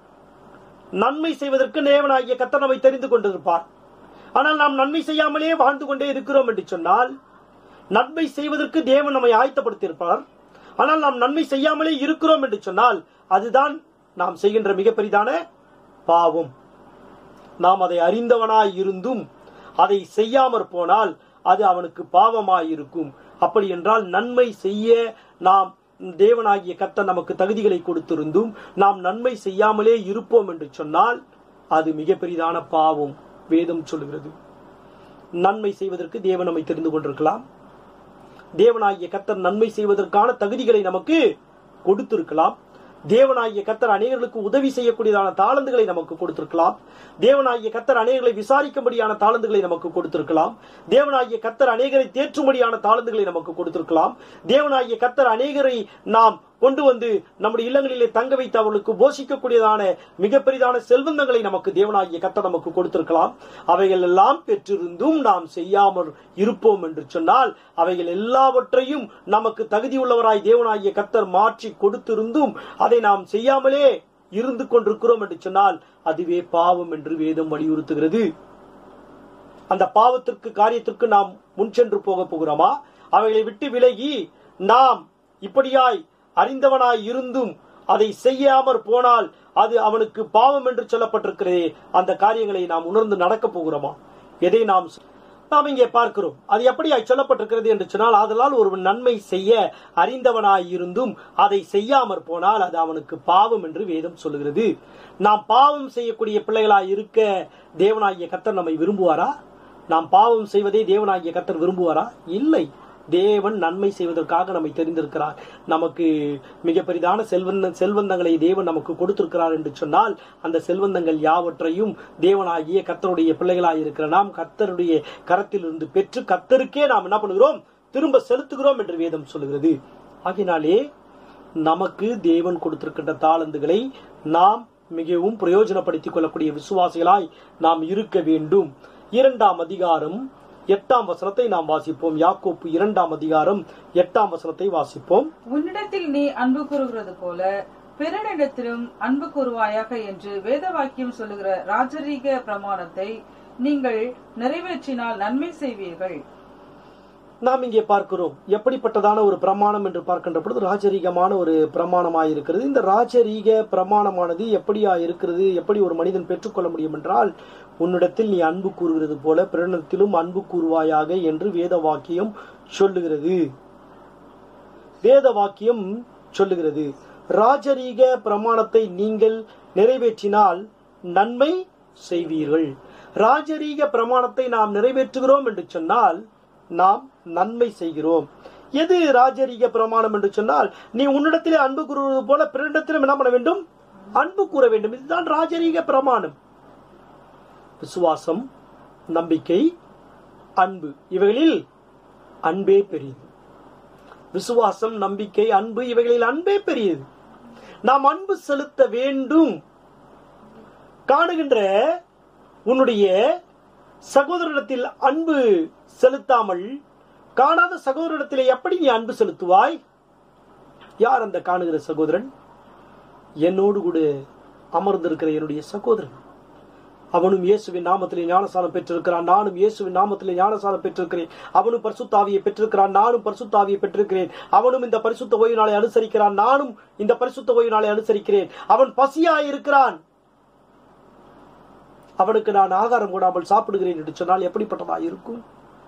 நன்மை செய்வதற்கு தேவனாகிய கர்த்தர் நம்மை தெரிந்து கொண்டிருப்பார் ஆனால் நாம் நன்மை செய்யாமலே வாழ்ந்து கொண்டே இருக்கிறோம் என்று சொன்னால் நன்மை செய்வதற்கு தேவன் நம்மை ஆயத்தப்படுத்தியிருப்பார் ஆனால் நாம் நன்மை செய்யாமலே இருக்கிறோம் என்று சொன்னால் அதுதான் நாம் செய்கின்ற மிகப்பெரிதான பாவம் நாம் அதை அறிந்தவனாய் இருந்தும் அதை செய்யாமற் போனால் அது அவனுக்கு பாவமாயிருக்கும் அப்படி என்றால் நன்மை செய்ய நாம் தேவனாகிய கர்த்தர் நமக்கு தகுதிகளை கொடுத்திருந்தும் நாம் நன்மை செய்யாமலே இருப்போம் என்று சொன்னால் அது மிக பெரிதான பாவம் வேதம் சொல்லுகிறது நன்மை செய்வதற்கு தேவன் நம்மை தெரிந்து கொண்டிருக்கலாம் தேவனாகிய கர்த்தர் நன்மை செய்வதற்கான தகுதிகளை நமக்கு கொடுத்திருக்கலாம் தேவனாகிய கர்த்தர் அநேகர்களுக்கு உதவி செய்யக்கூடியதான தாளந்துகளை நமக்கு கொடுத்திருக்கலாம் தேவனாகிய கர்த்தர் அநேகர்களை விசாரிக்கும்படியான தாளந்துகளை நமக்கு கொடுத்திருக்கலாம் தேவனாகிய கர்த்தர் அநேகரை தேற்றும்படியான தாளந்துகளை நமக்கு கொடுத்திருக்கலாம் தேவனாகிய கர்த்தர் அநேகரை நாம் கொண்டு வந்து நம்முடைய இல்லங்களிலே தங்க வைத்து அவர்களுக்கு போஷிக்கக்கூடியதான மிக பெரிதான செல்வந்தங்களை நமக்கு தேவனாகிய கர்த்தர் நமக்கு கொடுத்திருக்கலாம் அவைகள் எல்லாம் பெற்றிருந்தும் நாம் செய்யாமல் இருப்போம் என்று சொன்னால் அவைகள் எல்லாவற்றையும் நமக்கு தகுதியுள்ளவராய் தேவனாகிய கர்த்தர் மாற்றி கொடுத்திருந்தும் அதை நாம் செய்யாமலே இருந்து கொண்டிருக்கிறோம் என்று சொன்னால் அதுவே பாவம் என்று வேதம் வலியுறுத்துகிறது அந்த பாவத்திற்கு காரியத்திற்கு நாம் முன் சென்று போக போகிறோமா அவைகளை விட்டு விலகி நாம் இப்படியாய் அறிந்தவனாய் இருந்தும் அதை செய்யாமற் போனால் அது அவனுக்கு பாவம் என்று சொல்லப்பட்டிருக்கிறதே அந்த காரியங்களை நாம் உணர்ந்து நடக்க போகிறோமா எதை நாம் நாம் இங்கே பார்க்கிறோம் அது எப்படியாய் சொல்லப்பட்டிருக்கிறது என்று சொன்னால் அதனால் ஒருவன் நன்மை செய்ய அறிந்தவனாயிருந்தும் அதை செய்யாமற் போனால் அது அவனுக்கு பாவம் என்று வேதம் சொல்லுகிறது நாம் பாவம் செய்யக்கூடிய பிள்ளைகளாய் இருக்க தேவனாகிய கர்த்தர் நம்மை விரும்புவாரா நாம் பாவம் செய்வதை தேவனாகிய கர்த்தர் விரும்புவாரா இல்லை தேவன் நன்மை செய்வதற்காக நம்மை தெரிந்திருக்கிறார் நமக்கு மிக பெரிதான செல்வந்த செல்வந்தங்களை தேவன் நமக்கு கொடுத்திருக்கிறார் என்று சொன்னால் அந்த செல்வந்தங்கள் யாவற்றையும் தேவனாகிய கர்த்தருடைய பிள்ளைகளாய் இருக்கிற நாம் கர்த்தருடைய கரத்திலிருந்து பெற்று கர்த்தருக்கே நாம் என்ன பண்ணுகிறோம் திரும்ப செலுத்துகிறோம் என்று வேதம் சொல்லுகிறது ஆகினாலே நமக்கு தேவன் கொடுத்திருக்கின்ற தாளந்துகளை நாம் மிகவும் பிரயோஜனப்படுத்திக் கொள்ளக்கூடிய விசுவாசிகளாய் நாம் இருக்க வேண்டும் இரண்டாம் அதிகாரம் எட்டாம் வசனத்தை நாம் வாசிப்போம் யாக்கோப்பு இரண்டாம் அதிகாரம் எட்டாம் வசனத்தை வாசிப்போம் உன்னிடத்தில் நீ அன்பு கூறுகிறது போல பிறனிடத்திலும் அன்பு கூறுவாயாக என்று வேத வாக்கியம் சொல்லுகிற ராஜரீக பிரமாணத்தை நீங்கள் நிறைவேற்றினால் நன்மை செய்வீர்கள் நாம் இங்கே பார்க்கிறோம் எப்படிப்பட்டதான ஒரு பிரமாணம் என்று பார்க்கின்ற பொழுது ராஜரீகமான ஒரு பிரமாணமாய் இருக்கிறது இந்த ராஜரீக பிரமாணமானது எப்படியா இருக்கிறது எப்படி ஒரு மனிதன் பெற்றுக்கொள்ள முடியும் என்றால் உன்னிடத்தில் நீ அன்பு கூறுகிறது போல பிறனிடத்திலும் அன்பு கூறுவாயாக என்று வேத வாக்கியம் சொல்லுகிறது வேத வாக்கியம் சொல்லுகிறது ராஜரீக பிரமாணத்தை நீங்கள் நிறைவேற்றினால் நன்மை செய்வீர்கள் ராஜரீக பிரமாணத்தை நாம் நிறைவேற்றுகிறோம் என்று சொன்னால் நாம் நன்மை செய்கிறோம் எது ராஜரீக பிரமாணம் என்று சொன்னால் நீ உன்னிடத்திலே அன்பு கூறுவது போல பிறனிடத்திலும் என்ன பண்ண வேண்டும் அன்பு கூற வேண்டும் இதுதான் ராஜரீக பிரமாணம் விசுவாசம் நம்பிக்கை அன்பு இவைகளில் அன்பே பெரியது விசுவாசம் நம்பிக்கை அன்பு இவைகளில் அன்பே பெரியது நாம் அன்பு செலுத்த வேண்டும் காணுகின்ற உன்னுடைய சகோதரனிடத்தில் அன்பு செலுத்தாமல் காணாத சகோதரனிடத்திலே எப்படி நீ அன்பு செலுத்துவாய் யார் அந்த காணுகிற சகோதரன் என்னோடு கூட அமர்ந்திருக்கிற என்னுடைய சகோதரன் அவனும் இயேசுவின் நாமத்திலே ஞானசானம் பெற்றிருக்கிறான் நானும் இயேசுவின் நாமத்திலே ஞானசானம் பெற்றிருக்கிறேன் அவனும் பரிசுத்தாவியை பெற்றிருக்கிறான் நானும் பரிசுத்தாவியை பெற்றிருக்கிறேன் அவனும் இந்த பரிசுத்த ஓய்வு நாளை அனுசரிக்கிறான் நானும் இந்த பரிசுத்த ஓய்வு நாளை அனுசரிக்கிறேன் அவன் பசியாய் இருக்கிறான் அவனுக்கு நான் ஆகாரம் கூடாமல் சாப்பிடுகிறேன் என்று சொன்னால் எப்படிப்பட்டதா இருக்கும்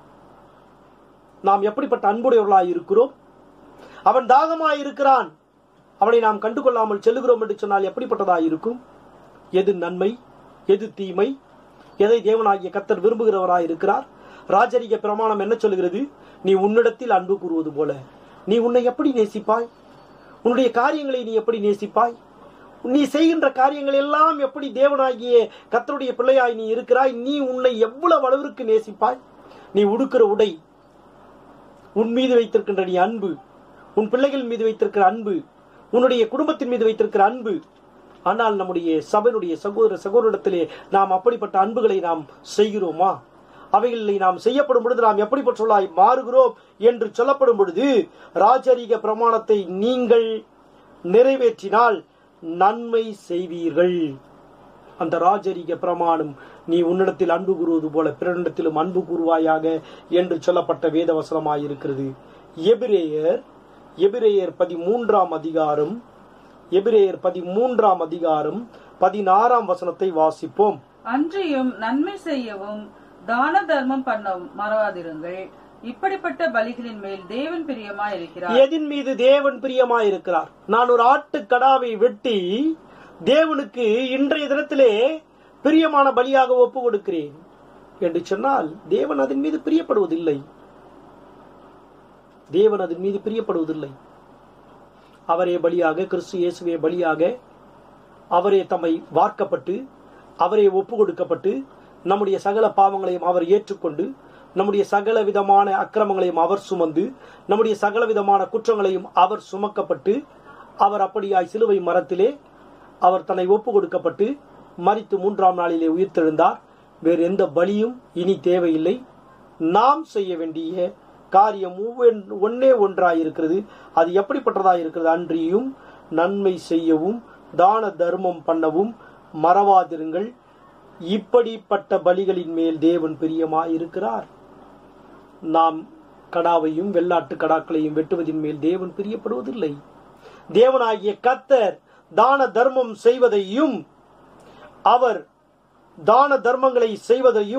நாம் எப்படிப்பட்ட அன்புடையவர்களாய் இருக்கிறோம் அவன் தாகமாய் இருக்கிறான் அவனை நாம் கண்டுகொள்ளாமல் செல்லுகிறோம் என்று சொன்னால் எப்படிப்பட்டதா இருக்கும் எது நன்மை எது தீமை எதை தேவனாகிய கத்தர் விரும்புகிறவராய் இருக்கிறார் ராஜரிக பிரமாணம் என்ன சொல்லுகிறது நீ உன்னிடத்தில் அன்பு கூறுவது போல நீ உன்னை எப்படி நேசிப்பாய் உன்னுடைய காரியங்களை நீ எப்படி நேசிப்பாய் நீ செய்கின்ற காரியங்கள் எல்லாம் எப்படி தேவனாகிய கத்தருடைய பிள்ளையாய் நீ இருக்கிறாய் நீ உன்னை எவ்வளவு அளவிற்கு நேசிப்பாய் நீ உடுக்கிற உடை உன் மீது வைத்திருக்கின்ற நீ அன்பு உன் பிள்ளைகள் மீது வைத்திருக்கிற அன்பு உன்னுடைய குடும்பத்தின் மீது வைத்திருக்கிற அன்பு ஆனால் நம்முடைய சபையினுடைய சகோதர சகோதரிடத்திலே நாம் அப்படிப்பட்ட அன்புகளை நாம் செய்கிறோமா அவைகளை நாம் செய்யப்படும் பொழுது நாம் எப்படிப்பட்டுள்ளாய் மாறுகிறோம் என்று சொல்லப்படும் பொழுது ராஜரீக பிரமாணத்தை நீங்கள் நிறைவேற்றினால் நன்மை செய்வீர்கள் அந்த ராஜரீக பிரமாணம் நீ உன்னிடத்தில் அன்பு கூறுவது போல பிறனிடத்திலும் அன்பு கூறுவாயாக என்று சொல்லப்பட்ட வேத வசனமாயிருக்கிறது எபிரேயர் எபிரேயர் பதிமூன்றாம் அதிகாரம் எபிரேயர் பதிமூன்றாம் அதிகாரம் பதினாறாம் வசனத்தை வாசிப்போம் அன்றியும் நன்மை செய்யவும் தான தர்மம் பண்ணவும் மறவாதிருங்கள் இப்படிப்பட்ட பலிகளின் மேல் தேவன் பிரியமா இருக்கிறார் எதின் மீது தேவன் பிரியமாயிருக்கிறார் நான் ஒரு ஆட்டுக்கடாவை வெட்டி தேவனுக்கு இன்றைய தினத்திலே பிரியமான பலியாக ஒப்பு கொடுக்கிறேன் என்று சொன்னால் தேவன் அதன் மீது பிரியப்படுவதில்லை தேவன் அதன் மீது பிரியப்படுவதில்லை அவரே பலியாக கிறிஸ்து இயேசுவே பலியாக அவரே தம்மை வார்க்கப்பட்டு அவரே ஒப்பு கொடுக்கப்பட்டு நம்முடைய சகல பாவங்களையும் அவர் ஏற்றுக்கொண்டு நம்முடைய சகல விதமான அக்கிரமங்களையும் அவர் சுமந்து நம்முடைய சகல விதமான குற்றங்களையும் அவர் சுமக்கப்பட்டு அவர் அப்படியாய் சிலுவை மரத்திலே அவர் தன்னை ஒப்பு கொடுக்கப்பட்டு மரித்து மூன்றாம் நாளிலே உயிர்த்தெழுந்தார் வேறு எந்த பலியும் இனி தேவையில்லை நாம் செய்ய வேண்டிய காரியம் ஒவ்வொன்- ஒண்ணே ஒன்றாயிருக்கிறது அது எப்படிப்பட்டதாய் இருக்கிறது அன்றியும் நன்மை செய்யவும் தான தர்மம் பண்ணவும் மறவாதிருங்கள் இப்படிப்பட்ட பலிகளின் மேல் தேவன் பிரியமாயிருக்கிறார் நாம் கடாவையும் வெள்ளாட்டு கடாக்களையும் வெட்டுவதின் மேல் தேவன் பிரியப்படுவதில்லை தேவனாகிய கத்தர் தான தர்மம் செய்வதையும் அவர் தான தர்மங்களை செய்வதையும்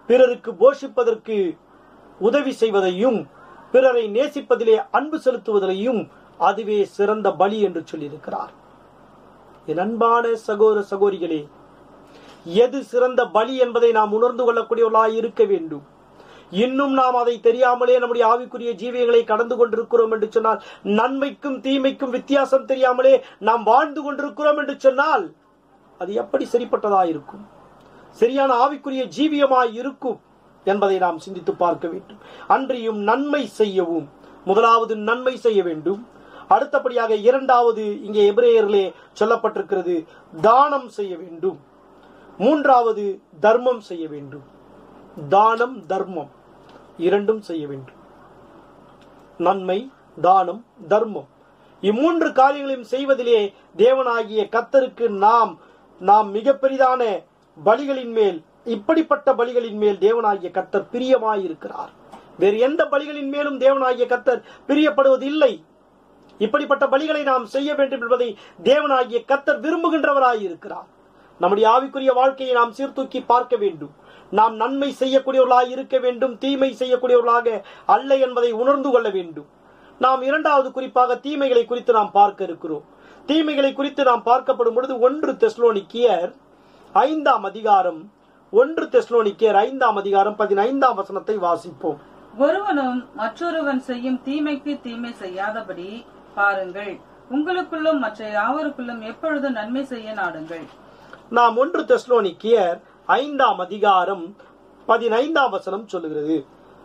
பிறருக்கு போஷிப்பதற்கு உதவி செய்வதையும் பிறரை நேசிப்பதிலே அன்பு செலுத்துவதிலையும் அதுவே சிறந்த பலி என்று சொல்லியிருக்கிறார் என் அன்பான சகோதர சகோதரிகளே எது சிறந்த பலி என்பதை நாம் உணர்ந்து கொள்ளக்கூடியவர்களாய் இருக்க வேண்டும் இன்னும் நாம் அதை தெரியாமலே நம்முடைய ஆவிக்குரிய ஜீவியங்களை கடந்து கொண்டிருக்கிறோம் என்று சொன்னால் நன்மைக்கும் தீமைக்கும் வித்தியாசம் தெரியாமலே நாம் வாழ்ந்து கொண்டிருக்கிறோம் என்று சொன்னால் அது எப்படி சரிப்பட்டதாய் இருக்கும் சரியான ஆவிக்குரிய ஜீவியமாய் இருக்கும் என்பதை நாம் சிந்தித்து பார்க்க வேண்டும் அன்றியும் நன்மை செய்யவும் முதலாவது நன்மை செய்ய வேண்டும் அடுத்தபடியாக இரண்டாவது இங்கே எபிரேயர்களே சொல்லப்பட்டிருக்கிறது தானம் செய்ய வேண்டும் மூன்றாவது தர்மம் செய்ய வேண்டும் தானம் தர்மம் இரண்டும் செய்ய வேண்டும் நன்மை தானம் தர்மம் இம்மூன்று காரியங்களையும் செய்வதிலே தேவனாகிய கத்தருக்கு நாம் நாம் மிக பெரிதான பலிகளின் மேல் இப்படிப்பட்ட பலிகளின் மேல் தேவனாகிய கத்தர் பிரியமாயிருக்கிறார் வேறு எந்த பலிகளின் மேலும் தேவனாகிய கத்தர் பிரியப்படுவதில்லை இப்படிப்பட்ட பலிகளை நாம் செய்ய வேண்டும் என்பதை தேவனாகிய கத்தர் விரும்புகின்றவராய் இருக்கிறார் நம்முடைய ஆவிக்குரிய வாழ்க்கையை நாம் சீர்தூக்கி பார்க்க வேண்டும் நாம் நன்மை செய்யக்கூடியவர்களாக இருக்க வேண்டும் தீமை செய்யக்கூடியவர்களாக அல்ல என்பதை உணர்ந்து கொள்ள வேண்டும் நாம் இரண்டாவது குறிப்பாக தீமைகளை குறித்து நாம் பார்க்க இருக்கிறோம் தீமைகளை குறித்து நாம் பார்க்கப்படும் பொழுது ஒன்று தெஸ்லோனிக்கியர் ஐந்தாம் அதிகாரம் ஒன்று தெஸ்லோனிக்கியர் ஐந்தாம் அதிகாரம் பதினைந்தாம் வசனத்தை வாசிப்போம் ஒருவனும் மற்றொருவன் செய்யும் தீமைக்கு தீமை செய்யாதபடி பாருங்கள் உங்களுக்குள்ளும் மற்ற யாவருக்குள்ளும் எப்பொழுதும் நன்மை செய்ய நாடுங்கள் நாம் ஒன்று தெஸ்லோனிக்கியர் ஐந்தாம் அதிகாரம் பதினைந்தாம் வசனம் சொல்லுகிறது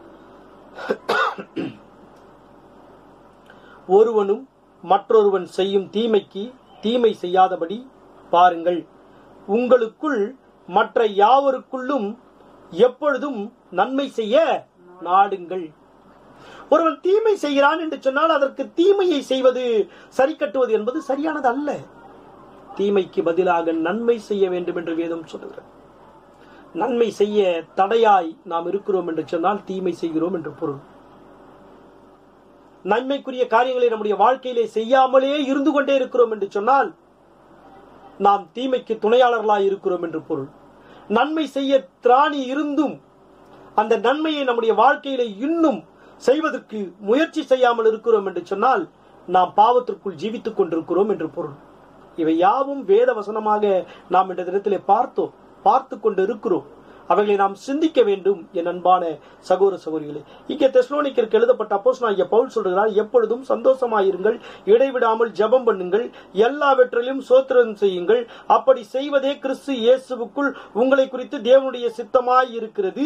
ஒருவனும் மற்றொருவன் செய்யும் தீமைக்கு தீமை செய்யாதபடி பாருங்கள் உங்களுக்குள் மற்ற யாவருக்குள்ளும் எப்பொழுதும் நன்மை செய்ய நாடுங்கள் ஒருவன் தீமை செய்கிறான் என்று சொன்னால் அதற்கு தீமையை செய்வது சரி கட்டுவது என்பது சரியானது அல்ல தீமைக்கு பதிலாக நன்மை செய்ய வேண்டும் என்று வேதம் சொல்லுகிறது நன்மை செய்ய தடையாய் நாம் இருக்கிறோம் என்று சொன்னால் தீமை செய்கிறோம் என்று பொருள் நன்மைக்குரிய காரியங்களை நம்முடைய வாழ்க்கையிலே செய்யாமலே இருந்து கொண்டே இருக்கிறோம் என்று சொன்னால் நாம் தீமைக்கு துணையாளர்களாய் இருக்கிறோம் என்று பொருள் நன்மை செய்ய திராணி இருந்தும் அந்த நன்மையை நம்முடைய வாழ்க்கையில இன்னும் செய்வதற்கு முயற்சி செய்யாமல் இருக்கிறோம் என்று சொன்னால் நாம் பாவத்திற்குள் ஜீவித்துக் கொண்டிருக்கிறோம் என்று பொருள் இவை யாவும் வேத வசனமாக நாம் இந்த தினத்திலே பார்த்தோம் பார்த்து கொண்டு இருக்கிறோம் அவைகளை நாம் சிந்திக்க வேண்டும் என் அன்பான சகோதர சகோதரிகளே இங்கே தெஸ்லோனிக்கருக்கு எழுதப்பட்ட அப்போஸ் நான் பவுல் சொல்கிறார் எப்பொழுதும் சந்தோஷமாயிருங்கள் இடைவிடாமல் ஜெபம் பண்ணுங்கள் எல்லாவற்றிலும் சோத்திரம் செய்யுங்கள் அப்படி செய்வதே கிறிஸ்து இயேசுவுக்குள் உங்களை குறித்து தேவனுடைய சித்தமாய் இருக்கிறது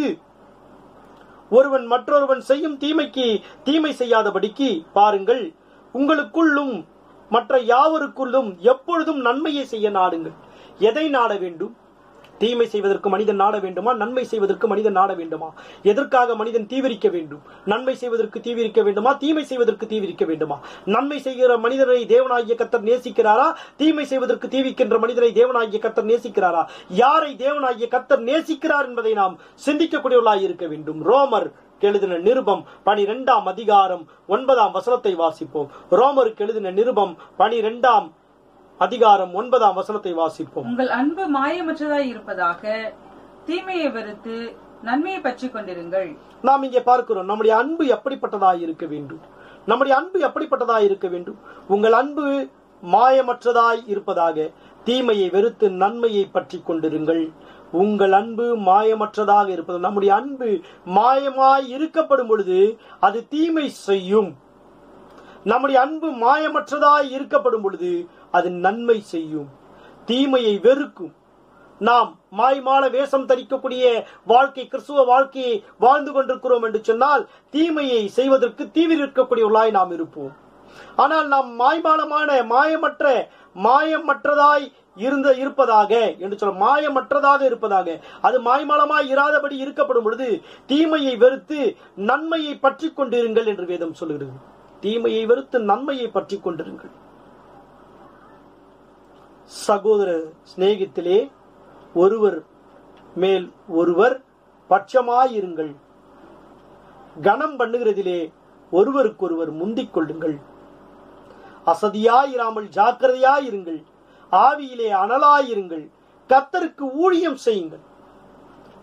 ஒருவன் மற்றொருவன் செய்யும் தீமைக்கு தீமை செய்யாதபடிக்கு பாருங்கள் உங்களுக்குள்ளும் மற்ற யாவருக்குள்ளும் எப்பொழுதும் நன்மையை செய்ய நாடுங்கள் எதை நாட வேண்டும் தீமை செய்வதற்கு மனிதன் நாட வேண்டுமா நன்மை செய்வதற்கு மனிதன் நாட வேண்டுமா எதற்காக மனிதன் தீவிரிக்க வேண்டும் நன்மை செய்வதற்கு தீவிரிக்க வேண்டுமா தீமை செய்வதற்கு தீவிரிக்க வேண்டுமா நன்மை செய்கிற மனிதனை தேவனாகிய கத்தர் நேசிக்கிறாரா தீமை செய்வதற்கு தீவிக்கின்ற மனிதனை தேவனாகிய கத்தர் நேசிக்கிறாரா யாரை தேவனாகிய கத்தர் நேசிக்கிறார் என்பதை நாம் சிந்திக்கக்கூடியவர்களாய் இருக்க வேண்டும் ரோமர் எழுதின நிருபம் பனிரெண்டாம் அதிகாரம் ஒன்பதாம் வசனத்தை வாசிப்போம் ரோமருக்கு எழுதின நிருபம் பனிரெண்டாம் அதிகாரம் ஒன்பதாம் வசனத்தை வாசிப்போம் உங்கள் அன்பு மாயமற்றதாய் இருப்பதாக தீமையை வெறுத்து நன்மையை பற்றி கொண்டிருங்கள் நாம் இங்கே பார்க்கிறோம் நம்முடைய அன்பு எப்படிப்பட்டதாய் இருக்க வேண்டும் நம்முடைய அன்பு எப்படிப்பட்டதாய் இருக்க வேண்டும் உங்கள் அன்பு மாயமற்றதாய் இருப்பதாக தீமையை வெறுத்து நன்மையை பற்றி கொண்டிருங்கள் உங்கள் அன்பு மாயமற்றதாக இருப்பது நம்முடைய அன்பு மாயமாய் இருக்கப்படும் பொழுது அது தீமை செய்யும் நம்முடைய அன்பு மாயமற்றதாய் இருக்கப்படும் பொழுது அது நன்மை செய்யும் தீமையை வெறுக்கும் நாம் மாய்மான வேஷம் தரிக்கக்கூடிய வாழ்க்கை கிறிஸ்துவ வாழ்க்கையை வாழ்ந்து கொண்டிருக்கிறோம் என்று சொன்னால் தீமையை செய்வதற்கு தீவிரிக்கக்கூடியவர்களாய் நாம் இருப்போம் ஆனால் நாம் மாய்மாலமான மாயமற்ற மாயமற்றதாய் இருந்த இருப்பதாக என்று சொல்ல மாயமற்றதாக இருப்பதாக அது மாய்மாலமாய் இராதபடி இருக்கப்படும் பொழுது தீமையை வெறுத்து நன்மையை பற்றி கொண்டிருங்கள் என்று வேதம் சொல்லுகிறது தீமையை வெறுத்து நன்மையை பற்றி கொண்டிருங்கள் சகோதர சிநேகத்திலே ஒருவர் மேல் ஒருவர் பட்சமாயிருங்கள் கனம் பண்ணுகிறதிலே ஒருவருக்கொருவர் முந்திக் கொள்ளுங்கள் அசதியாயிராமல் ஜாக்கிரதையாயிருங்கள் ஆவியிலே அனலாயிருங்கள் கத்தருக்கு ஊழியம் செய்யுங்கள்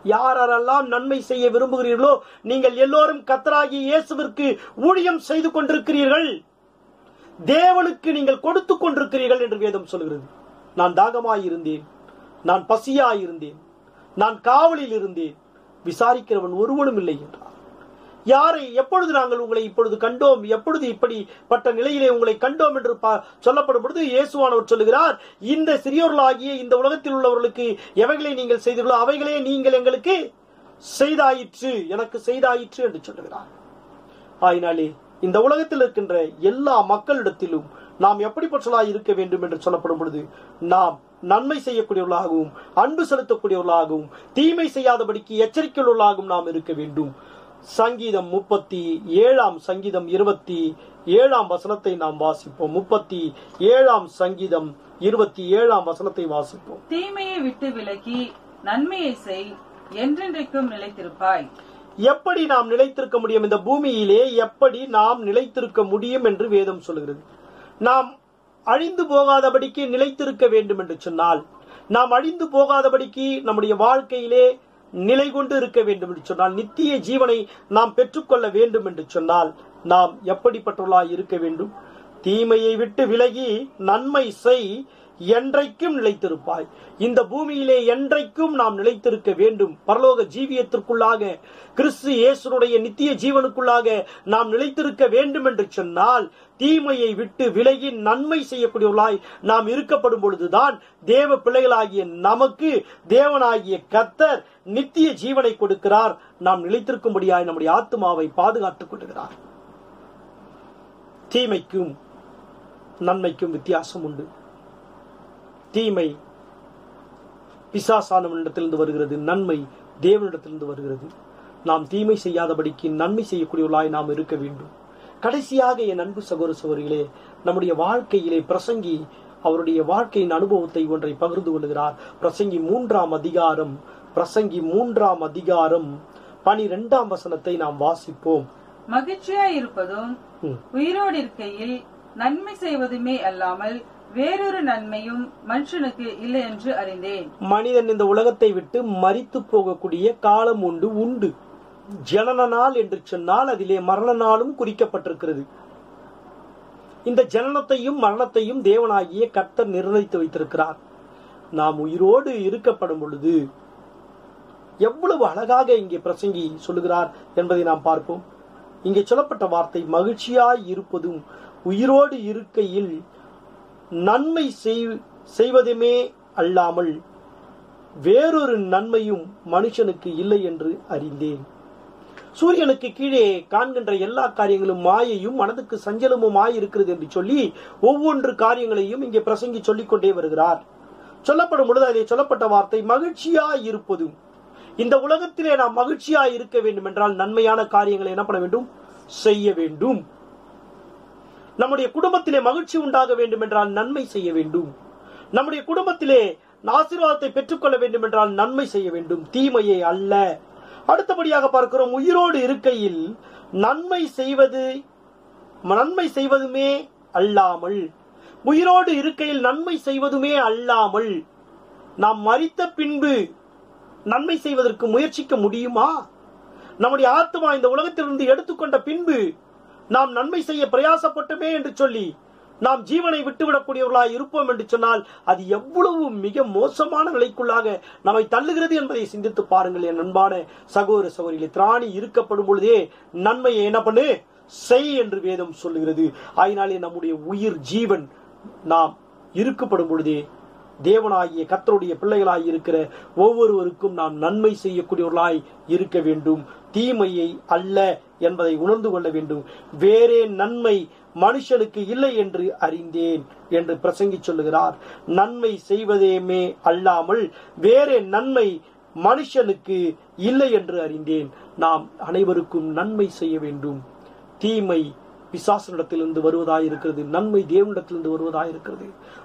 யாரெல்லாம் நன்மை செய்ய விரும்புகிறீர்களோ நீங்கள் எல்லோரும் கத்தராகிய இயேசுவிற்கு ஊழியம் செய்து கொண்டிருக்கிறீர்கள் தேவனுக்கு நீங்கள் கொடுத்து கொண்டிருக்கிறீர்கள் என்று வேதம் சொல்கிறது நான் தாகமாயிருந்தேன் நான் பசியாயிருந்தேன் நான் காவலில் இருந்தேன் விசாரிக்கிறவன் ஒருவனும் இல்லை என்றார் யாரை எப்பொழுது நாங்கள் உங்களை இப்பொழுது கண்டோம் எப்பொழுது இப்படிப்பட்ட நிலையிலே உங்களை கண்டோம் என்று பா- சொல்லப்படும் பொழுது இயேசுவானவர் சொல்லுகிறார் இந்த சிறியோர்களாகிய இந்த உலகத்தில் உள்ளவர்களுக்கு எவைகளை நீங்கள் செய்தீர்களோ அவைகளே நீங்கள் எங்களுக்கு செய்தாயிற்று எனக்கு செய்தாயிற்று என்று சொல்லுகிறார் ஆயினாலே இந்த உலகத்தில் இருக்கின்ற எல்லா மக்களிடத்திலும் நாம் எப்படிப்பட்டவர்களாய் இருக்க வேண்டும் என்று சொல்லப்படும் பொழுது நாம் நன்மை செய்யக்கூடியவர்களாகவும் அன்பு செலுத்தக்கூடியவர்களாகவும் தீமை செய்யாதபடிக்கு எச்சரிக்கையுள்ளவர்களாகவும் நாம் இருக்க வேண்டும் சங்கீதம் முப்பத்தி ஏழாம் சங்கீதம் இருபத்தி ஏழாம் வசனத்தை நாம் வாசிப்போம் முப்பத்தி ஏழாம் சங்கீதம் இருபத்தி ஏழாம் வசனத்தை வாசிப்போம் தீமையை விட்டு விலகி நன்மையை செய் என்றென்றைக்கும் நிலைத்திருப்பாய் எப்படி நாம் நிலைத்திருக்க முடியும் இந்த பூமியிலே எப்படி நாம் நிலைத்திருக்க முடியும் என்று வேதம் சொல்கிறது நாம் அழிந்து போகாதபடிக்கு நிலைத்திருக்க வேண்டும் என்று சொன்னால் நாம் அழிந்து போகாதபடிக்கு நம்முடைய வாழ்க்கையிலே நிலை கொண்டு இருக்க வேண்டும் என்று சொன்னால் நித்திய ஜீவனை நாம் பெற்றுக்கொள்ள வேண்டும் என்று சொன்னால் நாம் எப்படிப்பட்டவர்களாய் இருக்க வேண்டும் தீமையை விட்டு விலகி நன்மை செய் என்றைக்கும் நிலைத்திருப்பாய் இந்த பூமியிலே என்றைக்கும் நாம் நிலைத்திருக்க வேண்டும் பரலோக ஜீவியத்திற்குள்ளாக கிறிஸ்து இயேசுனுடைய நித்திய ஜீவனுக்குள்ளாக நாம் நிலைத்திருக்க வேண்டும் என்று சொன்னால் தீமையை விட்டு விலகி நன்மை செய்யக்கூடியவர்களாய் நாம் இருக்கப்படும் பொழுதுதான் தேவ பிள்ளைகளாகிய நமக்கு தேவனாகிய கர்த்தர் நித்திய ஜீவனை கொடுக்கிறார் நாம் நிலைத்திருக்கும்படியாய் நம்முடைய ஆத்மாவை பாதுகாத்துக் கொள்கிறார் தீமைக்கும் நன்மைக்கும் வித்தியாசம் உண்டு தீமை பிசாசானவனிடத்திலிருந்து வருகிறது நன்மை தேவனிடத்திலிருந்து வருகிறது நாம் தீமை செய்யாதபடிக்கு நன்மை செய்யக்கூடியவர்களாய் நாம் இருக்க வேண்டும் கடைசியாக என் அன்பு சகோதர சகோதரிகளே நம்முடைய வாழ்க்கையிலே பிரசங்கி அவருடைய வாழ்க்கையின் அனுபவத்தை ஒன்றை பகிர்ந்து கொள்கிறார் பிரசங்கி மூன்றாம் அதிகாரம் பிரசங்கி மூன்றாம் அதிகாரம் பனிரெண்டாம் வசனத்தை நாம் வாசிப்போம் மகிழ்ச்சியாய் இருப்பதும் ம். உயிரோடு இருக்கையில் நன்மை செய்வதுமே அல்லாமல் வேறொரு நன்மையும் மனுஷனுக்கு இல்லை என்று அறிந்தேன் மனிதன் இந்த உலகத்தை விட்டு மரித்து போகக்கூடிய காலம் உண்டு உண்டு ஜனன நாள் என்று சொன்னால் அதிலே மரண நாளும் குறிக்கப்பட்டிருக்கிறது இந்த ஜனனத்தையும் மரணத்தையும் தேவனாகிய கர்த்தர் நிர்ணயித்து வைத்திருக்கிறார் நாம் உயிரோடு இருக்கப்படும் பொழுது எவ்வளவு அழகாக இங்கே பிரசங்கி சொல்லுகிறார் என்பதை நாம் பார்ப்போம் இங்கே சொல்லப்பட்ட வார்த்தை மகிழ்ச்சியாய் இருப்பதும் உயிரோடு இருக்கையில் நன்மை செய்- செய்வதுமே அல்லாமல் வேறொரு நன்மையும் மனுஷனுக்கு இல்லை என்று அறிந்தேன் சூரியனுக்கு கீழே காண்கின்ற எல்லா காரியங்களும் மாயையும் மனதுக்கு சஞ்சலமுமாய் இருக்கிறது என்று சொல்லி ஒவ்வொன்று காரியங்களையும் இங்கே பிரசங்கி சொல்லிக் கொண்டே வருகிறார் சொல்லப்படும் பொழுது அதிலே சொல்லப்பட்ட வார்த்தை மகிழ்ச்சியாய் இருப்பதும் இந்த உலகத்திலே நாம் மகிழ்ச்சியாய் இருக்க வேண்டும் என்றால் நன்மையான காரியங்களை என்ன பண்ண வேண்டும் செய்ய வேண்டும் நம்முடைய குடும்பத்திலே மகிழ்ச்சி உண்டாக வேண்டும் என்றால் நன்மை செய்ய வேண்டும் நம்முடைய குடும்பத்திலே ஆசீர்வாதத்தை பெற்றுக்கொள்ள வேண்டும் என்றால் நன்மை செய்ய வேண்டும் தீமையை அல்ல அடுத்தபடியாக பார்க்கிறோம் உயிரோடு இருக்கையில் நன்மை செய்வது நன்மை செய்வதுமே அல்லாமல் உயிரோடு இருக்கையில் நன்மை செய்வதுமே அல்லாமல் நாம் மரித்த பின்பு நன்மை செய்வதற்கு முயற்சிக்க முடியுமா நம்முடைய ஆத்மா இந்த உலகத்திலிருந்து எடுத்துக்கொண்ட பின்பு நாம் நன்மை செய்ய பிரயாசப்பட்டோமே என்று சொல்லி நாம் ஜீவனை விட்டுவிடக்கூடியவர்களாய் இருப்போம் என்று சொன்னால் அது எவ்வளவு மிக மோசமான நிலைக்குள்ளாக நம்மை தள்ளுகிறது என்பதை சிந்தித்து பாருங்கள் என் அன்பான சகோதர சகோதரிகளை திராணி இருக்கப்படும் பொழுதே நன்மையை என்ன பண்ணு செய் என்று வேதம் சொல்லுகிறது ஆயினாலே நம்முடைய உயிர் ஜீவன் நாம் இருக்கப்படும் பொழுதே தேவனாகிய கர்த்தருடைய பிள்ளைகளாய் இருக்கிற ஒவ்வொருவருக்கும் நாம் நன்மை செய்யக்கூடியவர்களாய் இருக்க வேண்டும் தீமையை அல்ல என்பதை உணர்ந்து கொள்ள வேண்டும் வேறே நன்மை மனுஷனுக்கு இல்லை என்று அறிந்தேன் என்று பிரசங்கி சொல்லுகிறார் நன்மை செய்வதேமே அல்லாமல் வேறே நன்மை மனுஷனுக்கு இல்லை என்று அறிந்தேன் நாம் அனைவருக்கும் நன்மை செய்ய வேண்டும் தீமை பிசாசனிடத்திலிருந்து வருவதாய் இருக்கிறது நன்மை தேவனிடத்திலிருந்து வருவதாய் இருக்கிறது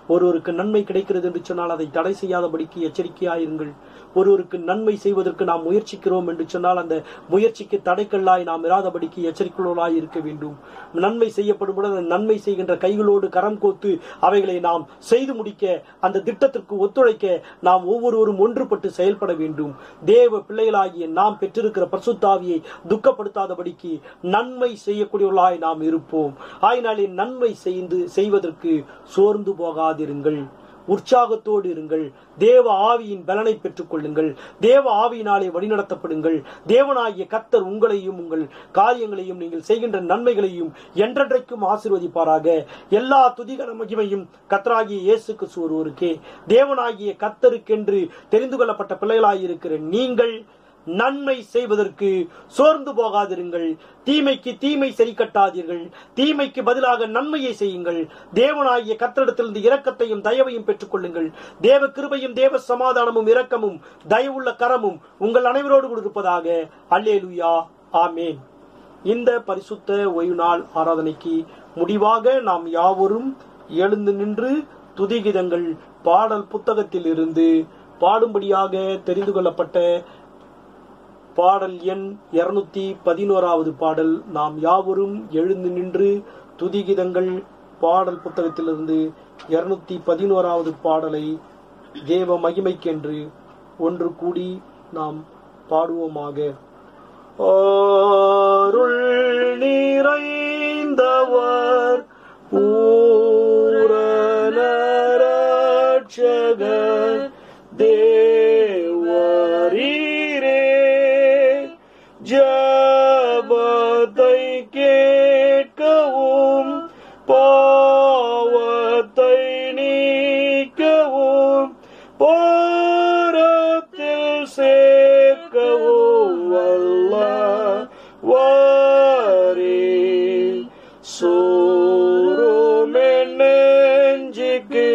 ஒருவருக்கு நன்மை கிடைக்கிறது என்று சொன்னால் அதை தடை செய்யாதபடிக்கு எச்சரிக்கையாயிருங்கள் ஒருவருக்கு நன்மை செய்வதற்கு நாம் முயற்சிக்கிறோம் என்று சொன்னால் அந்த முயற்சிக்கு தடைக்கல்லாய் நாம் இராதபடிக்கு எச்சரிக்கையுள்ளவர்களாய் இருக்க வேண்டும் நன்மை செய்யப்படும் பொழுது அந்த நன்மை செய்கின்ற கைகளோடு கரம் கோத்து அவைகளை நாம் செய்து முடிக்க அந்த திட்டத்திற்கு ஒத்துழைக்க நாம் ஒவ்வொருவரும் ஒன்றுபட்டு செயல்பட வேண்டும் தேவ பிள்ளைகளாகிய நாம் பெற்றிருக்கிற பரிசுத்தாவியை துக்கப்படுத்தாதபடிக்கு நன்மை செய்யக்கூடியவர்களாய் நாம் இருப்போம் ஆயினாலே நன்மை செய்து செய்வதற்கு சோர்ந்து போகாதிருங்கள் உற்சாகத்தோடு இருங்கள் தேவ ஆவியின் பலனை பெற்றுக் கொள்ளுங்கள் தேவ ஆவியினாலே வழிநடத்தப்படுங்கள் தேவனாகிய கத்தர் உங்களையும் உங்கள் காரியங்களையும் நீங்கள் செய்கின்ற நன்மைகளையும் என்றென்றைக்கும் ஆசீர்வதிப்பாராக எல்லா துதிகர மகிமையும் கத்தராகிய இயேசுக்கு ஒருவருக்கே தேவனாகிய கத்தருக்கென்று தெரிந்து கொள்ளப்பட்ட பிள்ளைகளாயிருக்கிற நீங்கள் நன்மை செய்வதற்கு சோர்ந்து போகாதிருங்கள் தீமைக்கு தீமை சரி கட்டாதீர்கள் தீமைக்கு பதிலாக நன்மையை செய்யுங்கள் தேவனாகிய கத்தரிடத்திலிருந்து இரக்கத்தையும் தயவையும் பெற்றுக் கொள்ளுங்கள் தேவ கிருபையும் தேவ சமாதானமும் இரக்கமும் தயவுள்ள கரமும் உங்கள் அனைவரோடு கூட இருப்பதாக அல்லேலுயா ஆமேன் இந்த பரிசுத்த ஓய்வு நாள் ஆராதனைக்கு முடிவாக நாம் யாவரும் எழுந்து நின்று துதிகிதங்கள் பாடல் புத்தகத்தில் இருந்து பாடும்படியாக தெரிந்து கொள்ளப்பட்ட பாடல் எண் இருநூத்தி பதினோராவது பாடல் நாம் யாவரும் எழுந்து நின்று துதிகிதங்கள் பாடல் புத்தகத்திலிருந்து இருநூத்தி பதினோராவது பாடலை தேவ மகிமைக்கென்று ஒன்று கூடி நாம் பாடுவோமாக ஆருள் நிறைந்தவர் பூரணரட்சகர் தேவரீரே ஜபத்தை கேட்கவும் பாவத்தை நீக்கவும் பாரத்தில் சேர்க்கவும் வல்லவரே சோரும் நெஞ்சுக்கு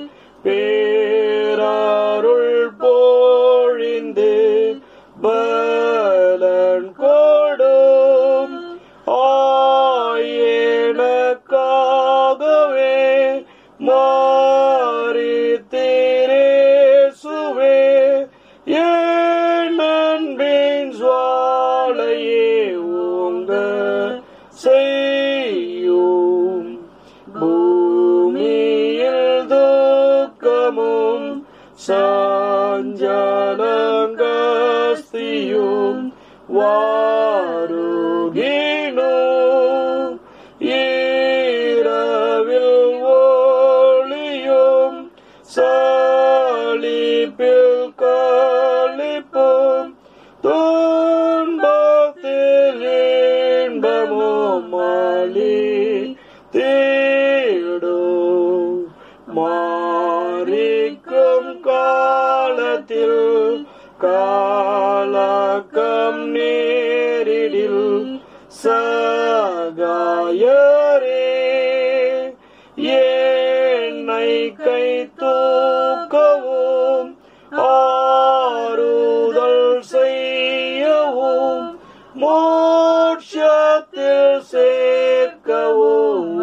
பேராருள் பொழிந்து பலன் கொடும் ஆயனக்காகவே மாறித்திரேசுவே என் அன்பின் சுவாலையே உங்க செய்யும் பூமியில் துக்கமும் சாஞ்சலங்கஸ்தியும் வாருகினோ ஈரவில் ஒளியும் சாலிப்பில் களிப்பும் துன்பத்தில் இன்பமும் அழி தேடும் மாறிக்கும் காலத்தில் காலக்கம் நேரிடில் சகாயரே என்னை கை தூக்கவும் ஆறுதல் செய்யவும் மோட்சத்தில் சேர்க்கவும்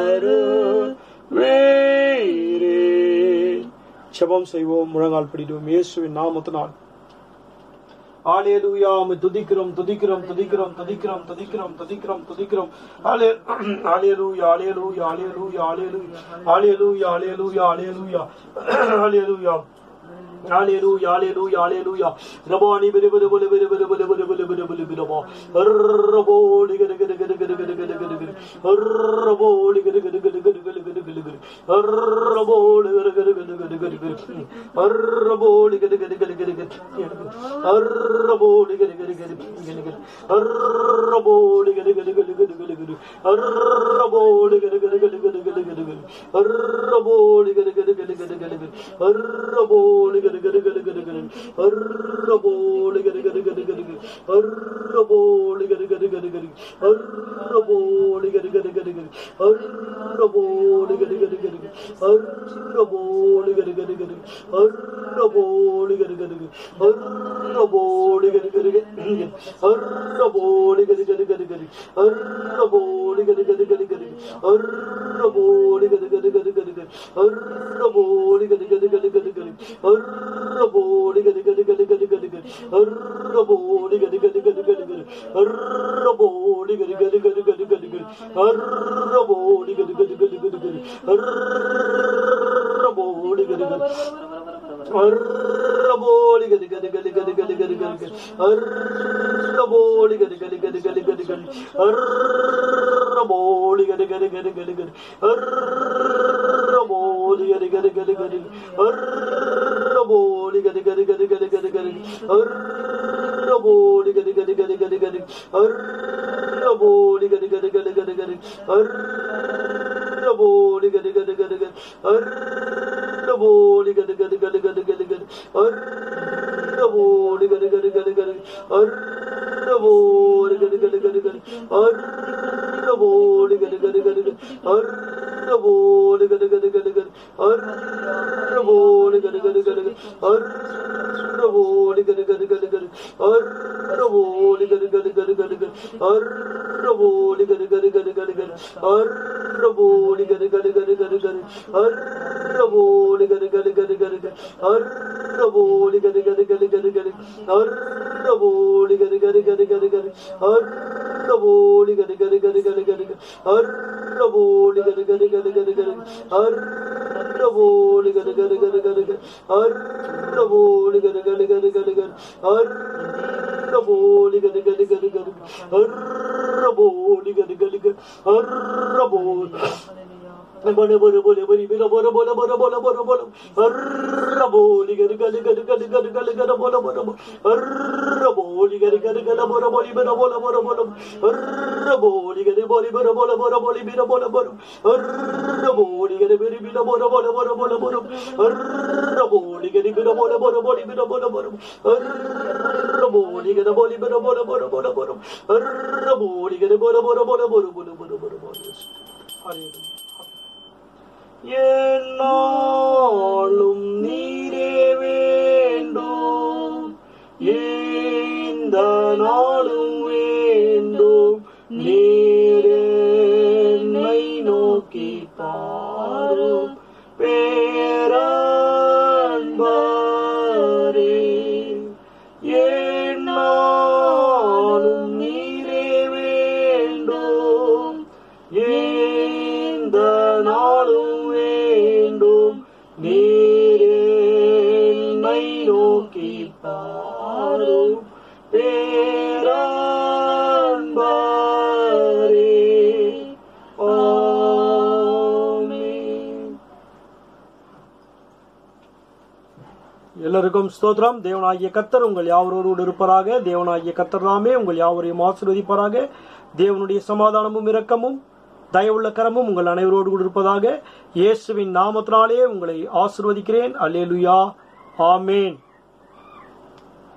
வருவீரே செபம் செய்வோம் முழங்கால் படிடுவோம் இயேசுவின் நாமத்தினால் ஆலேலூயா உம்மை துதிக்கிறோம் துதிக்கிறோம் துதிக்கிறோம் துதிக்கிறோம் துதிக்கிறோம் துதிக்கிறோம் துதிக்கிறோம் ஆலே ஆலேலூயா ஆலேலூயா ஆலேலூயா ஆலேலூயா ஆலேலூயா ஆலேலூயா ஆலேலூயா ஆலேலூயா Hallelujah, hallelujah, hallelujah. Rabani bere bere bere bere bere bere bere bere bere bere bere ba. Raboli gere gere gere gere gere gere gere gere. Raboli gere gere gere gere gere gere gere gere. Raboli gere gere gere gere gere gere. Raboli gere gere gere gere gere. Raboli gere gere gere gere gere. Raboli gere gere gere gere gere gere. Raboli gere gere gere gere gere gere gere. Raboli gere gere gere gere gere gere. Raboli gere gere gere gere gere. Raboli gere gere gere gere gere. Raboli gere gere gere gere. Raboli gere gere gere gere. Raboli gere gere gere gere. அர்ரபோடு கரு கரு கரு அர்ரபோடு கரு கரு கரு அர்ரபோடு கரு கரு கரு அர்ரபோடு கரு கரு கரு கரு அர்ரபோடு கரு கரு கரு கரு அர்ரபோடு கரு கரு கரு கரு கரு அர்ரபோடு கரு கரு கரு கரு கரு அர்ரபோடு கரு கரு கரு கரு கரு கரு அர்ரபோடு கரு கரு கரு கரு கரு அர்ரபோடு கரு கரு கரு கரு கரு கரு அர்ரபோடு கரு கரு கரு கரு கரு அர்ரபோடு கரு கரு அர்ரபோடி கது கது கது கது கது கது கது கது அர்ரபோடி கது கது கது கது கது கது அர்ரபோடி கது கது கது கது கது அர்ரபோடி கது கது கது கது அர்ரபோடி கது கது கது கது கது கது அர்ரபோடி கது கது கது கது கது அர்ரபோடி கது கது கது கது கது அர்ரபோடி கது கது கது கது அர்ரபோடி கது கது கது கது கது கது அர்ரபோடி கது கது கது கது அர்ரபோடி கது கது கது கது அர்ரபோடி கது கது கது கது அர்ரபோடி கது கது கது கது அர்ரபோடி கது கது கது கது அர்ரபோடி கது கது கது கது அர்ரபோடி கது கது கது கது கது அர்ரபோடி கது கது கது கது கது அர்ரபோடி கது கது கது கது கது அர்ரபோடி கது கது கது கது கது அர்ரபோடி கது கது கது கது கது அர்ரபோடி கது கது கது கது கது அர்ரபோடி கது கது கது கது கது அர்ரபோடி கது கது கது கது கது அர்ரபோடி கது கது கது கது கது அர்ரபோடி கது கது கது கது கது அர்ரபோடி கது கது கது கது அர்ரபோடி கது கது கது அர்ரபோடி பல பல பல பரி பிர பல பல பல பல பல பல அர்ர போலி கரு கரு கரு கரு கரு கரு கரு பல பல அர்ர போலி கரு கரு கரு பல பலி பிர பல பல பல அர்ர போலி கரு பலி பிர பல பல பலி பிர பல பல அர்ர போலி கரு பிரி பிர பல பல பல பல பல அர்ர போலி கரு பிர பல பல பலி பிர பல பல அர்ர போலி கரு பலி பிர பல பல பல பல அர்ர போலி கரு பல பல பல பல பல பல பல பல Hallelujah. என்னாலும் நீரே வேண்டும் இந்த நாளும் வேண்டும் நீரை நோக்கி பாரும் பேரன்பரே என்னாலும் நீரே வேண்டும் இந்த நாளும் வேண்டும் நீரை நோக்கி பாரும் பேரன்பரே ஆமென் எல்லாருக்கும் ஸ்தோத்திரம் தேவனாகிய கத்தர் உங்கள் யாவரோடு இருப்பதாக தேவனாகிய கத்தர் நாமே உங்கள் யாவரையும் ஆசீர்வதிப்பாராக தேவனுடைய சமாதானமும் இரக்கமும் தயவுள்ள கரமும் உங்கள் அனைவரோடு கூட இருப்பதாக இயேசுவின் நாமத்தினாலே உங்களை ஆசீர்வதிக்கிறேன் அல்லேலுயா ஆமேன்